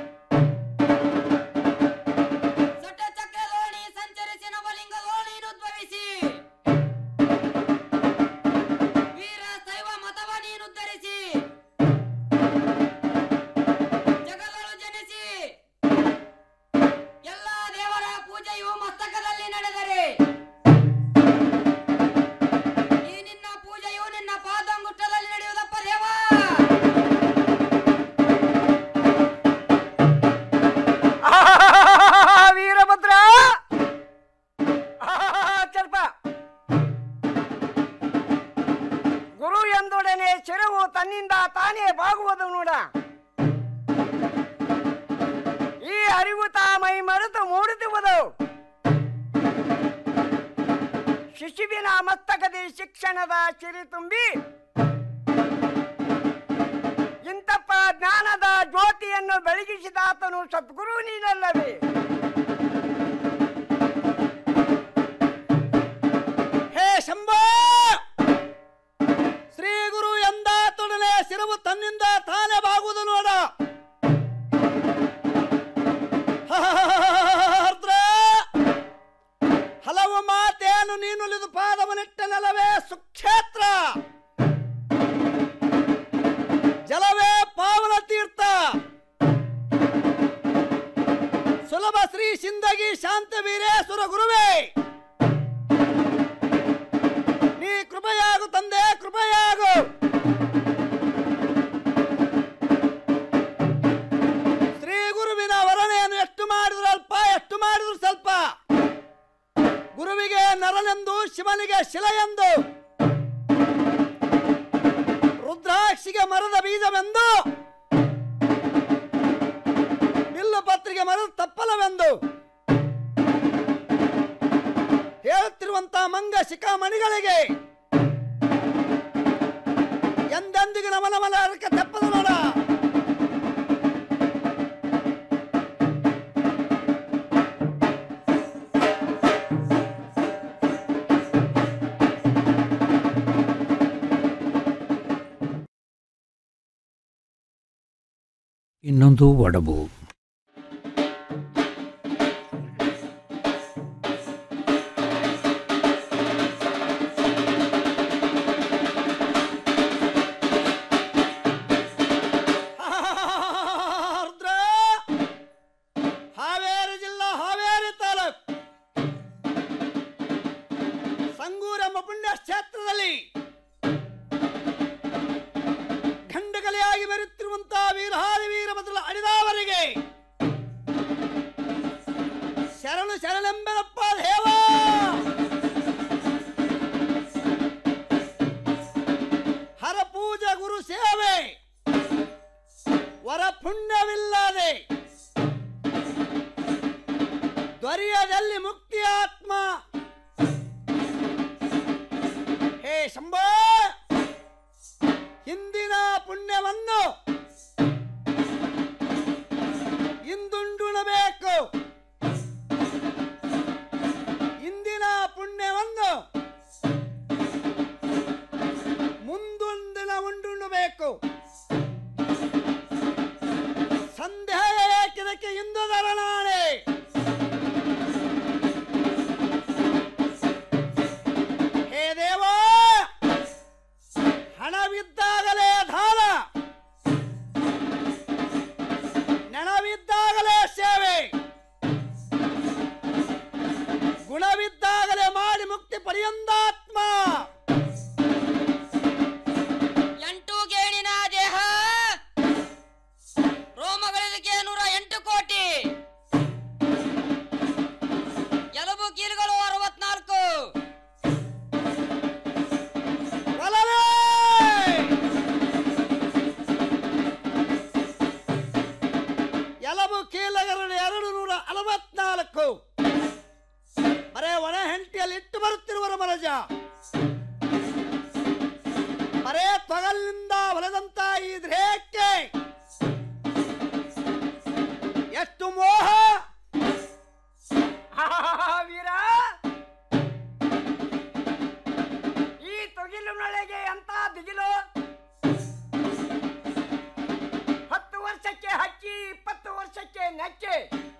ಸಟ ಚಕ್ರ ದೋಣಿ ಸಂಚರಿಸಿ ನವಲಿಂಗ ದೋಣಿಯನ್ನು ಉದ್ಭವಿಸಿ ವೀರ ಶೈವ ಮತವ ನೀನು ಉದ್ಧರಿಸಿ ಜಗಗಳು ಜನಿಸಿ ಎಲ್ಲ ದೇವರ ಪೂಜೆಯು ಮಸ್ತಕದಲ್ಲಿ ನಡೆದರೆ ಈ ನಿನ್ನ ಪೂಜೆಯು ನಿನ್ನ ಪಾದಂಗುಟ್ಟದಲ್ಲಿ ನಡೆಯುವುದಪ್ಪ ದೇವ ವೀರಭದ್ರ ಚರ್ಪ ಗುರು ಎಂದೊಡನೆ ಚೆರುವು ತನ್ನಿಂದ ತಾನೇ ಬಾಗುವುದು ನೋಡ ಈ ಅರಿವು ತಾ ಮೈ ಮರೆತು ಮೂಡುತ್ತಿರುವುದು ಶಿಶುವಿನ ಮಸ್ತಕದಿ ಶಿಕ್ಷಣದ ಚಿರಿ ತುಂಬಿ ಇಂತಪ್ಪ ಜ್ಞಾನದ ಜ್ಯೋತಿಯನ್ನು ಬೆಳಗಿಸಿದಾತನು ಸದ್ಗುರು ನೀನಲ್ಲವೇ ಹೇ ಶಂಭ ಶ್ರೀ ಗುರು ಎಂದಾತೊಡನೆ ಸಿರವು ತನ್ನಿಂದ ತಾನೇ ಬಾಗುವುದು ನೋಡ ಆರ್ದ್ರ ಹಲವು ಮಾತೇನು ನೀನುಲಿದು ಪಾದವನಿಟ್ಟ ನೆಲವೇ ಸುಕ್ಷೇತ್ರ ಜಲವೇ ಪಾವನ ತೀರ್ಥ ಸುಲಭ ಶ್ರೀ ಸಿಂದಗಿ ಶಾಂತ ವೀರೇಶ್ವರ ಗುರುವೇ ನೀ ಕೃಪೆಯಾಗು ತಂದೆ ಕೃಪೆಯಾಗು ಶ್ರೀ ಗುರುವಿನ ವರ್ಣೆಯನ್ನು ಎಷ್ಟು ಮಾಡಿದ್ರು ಅಲ್ಪ ಎಷ್ಟು ಮಾಡಿದ್ರು ಸ್ವಲ್ಪ ಗುರುವಿಗೆ ನರನೆಂದು ಶಿವನಿಗೆ ಶಿಲೆಯೆಂದು ರುದ್ರಾಕ್ಷಿಗೆ ಮರದ ಬೀಜವೆಂದು ಬಿಲ್ಲು ಪತ್ರಿಗೆ ಮರದ ತಪ್ಪಲವೆಂದು ಹೇಳುತ್ತಿರುವಂತ ಮಂಗ ಶಿಖಾಮಣಿಗಳಿಗೆ ಎಂದೆಂದಿಗೂ ನಮನಮನ ಅದಕ್ಕೆ ತೆಪ್ಪದ ನೋಡ ಇನ್ನೊಂದು ಒಡಬು ಆರ್ದ್ರ ಹಾವೇರಿ ಜಿಲ್ಲಾ ಹಾವೇರಿ ತಾಲೂಕ್ ಸಂಗೂರೆಂಬ ಪುಣ್ಯ ಕ್ಷೇತ್ರದಲ್ಲಿ ಖಂಡಕಲೆಯಾಗಿ ಬರುತ್ತಿರುವಂತಹ ವೀರಹಾರಿ ವೀರಭದ್ರ ಅಡಿದಾವರಿಗೆ ಶರಣು ಶರಣೆಂಬರಪ್ಪ ದೇವ ಹರ ಪೂಜಾ ಗುರು ಸೇವೆ ವರ ಪುಣ್ಯವಿಲ್ಲದೆ ದೊರೆಯದಲ್ಲಿ ಮುಕ್ತಿ ಆತ್ಮ ಹೇ ಶಂಭ ಹಿಂದಿನ ಪುಣ್ಯವನ್ನು ಇಂದುಂಡುಣಬೇಕು ಇಂದಿನ ಪುಣ್ಯವನ್ನು ಮುಂದೊಂದಿನ ಉಂಡುಣಬೇಕು ಸಂದೇಹ ಏಕಿದಕ್ಕೆ ಇಂದು ಧರಣಾಣೆ ಹೇ ದೇವ ಹಣವಿದ್ದಾಗಲೇ ದಾನ ನೆನವಿದ್ದಾಗಲೇ ಸೇವೆ ಗುಣವಿದ್ದಾಗಲೇ ಮಾಡಿ ಮುಕ್ತಿ ಪರ್ಯಂದಾತ್ಮ ಎಂಟು ಗೇಣಿನ ದೇಹ ತೊಗಲಿನಿಂದ ಹೊಲದಂತ ಈ ದೇಹಕ್ಕೆ ಎಷ್ಟು ಮೋಹ ವೀರ ಈ ತೊಗಿಲಿನೊಳಗೆ ಎಂತ ದಿಗಿಲು ಹತ್ತು ವರ್ಷಕ್ಕೆ ಹಕ್ಕಿ ಇಪ್ಪತ್ತು ವರ್ಷಕ್ಕೆ ನೆಕ್ಕೆ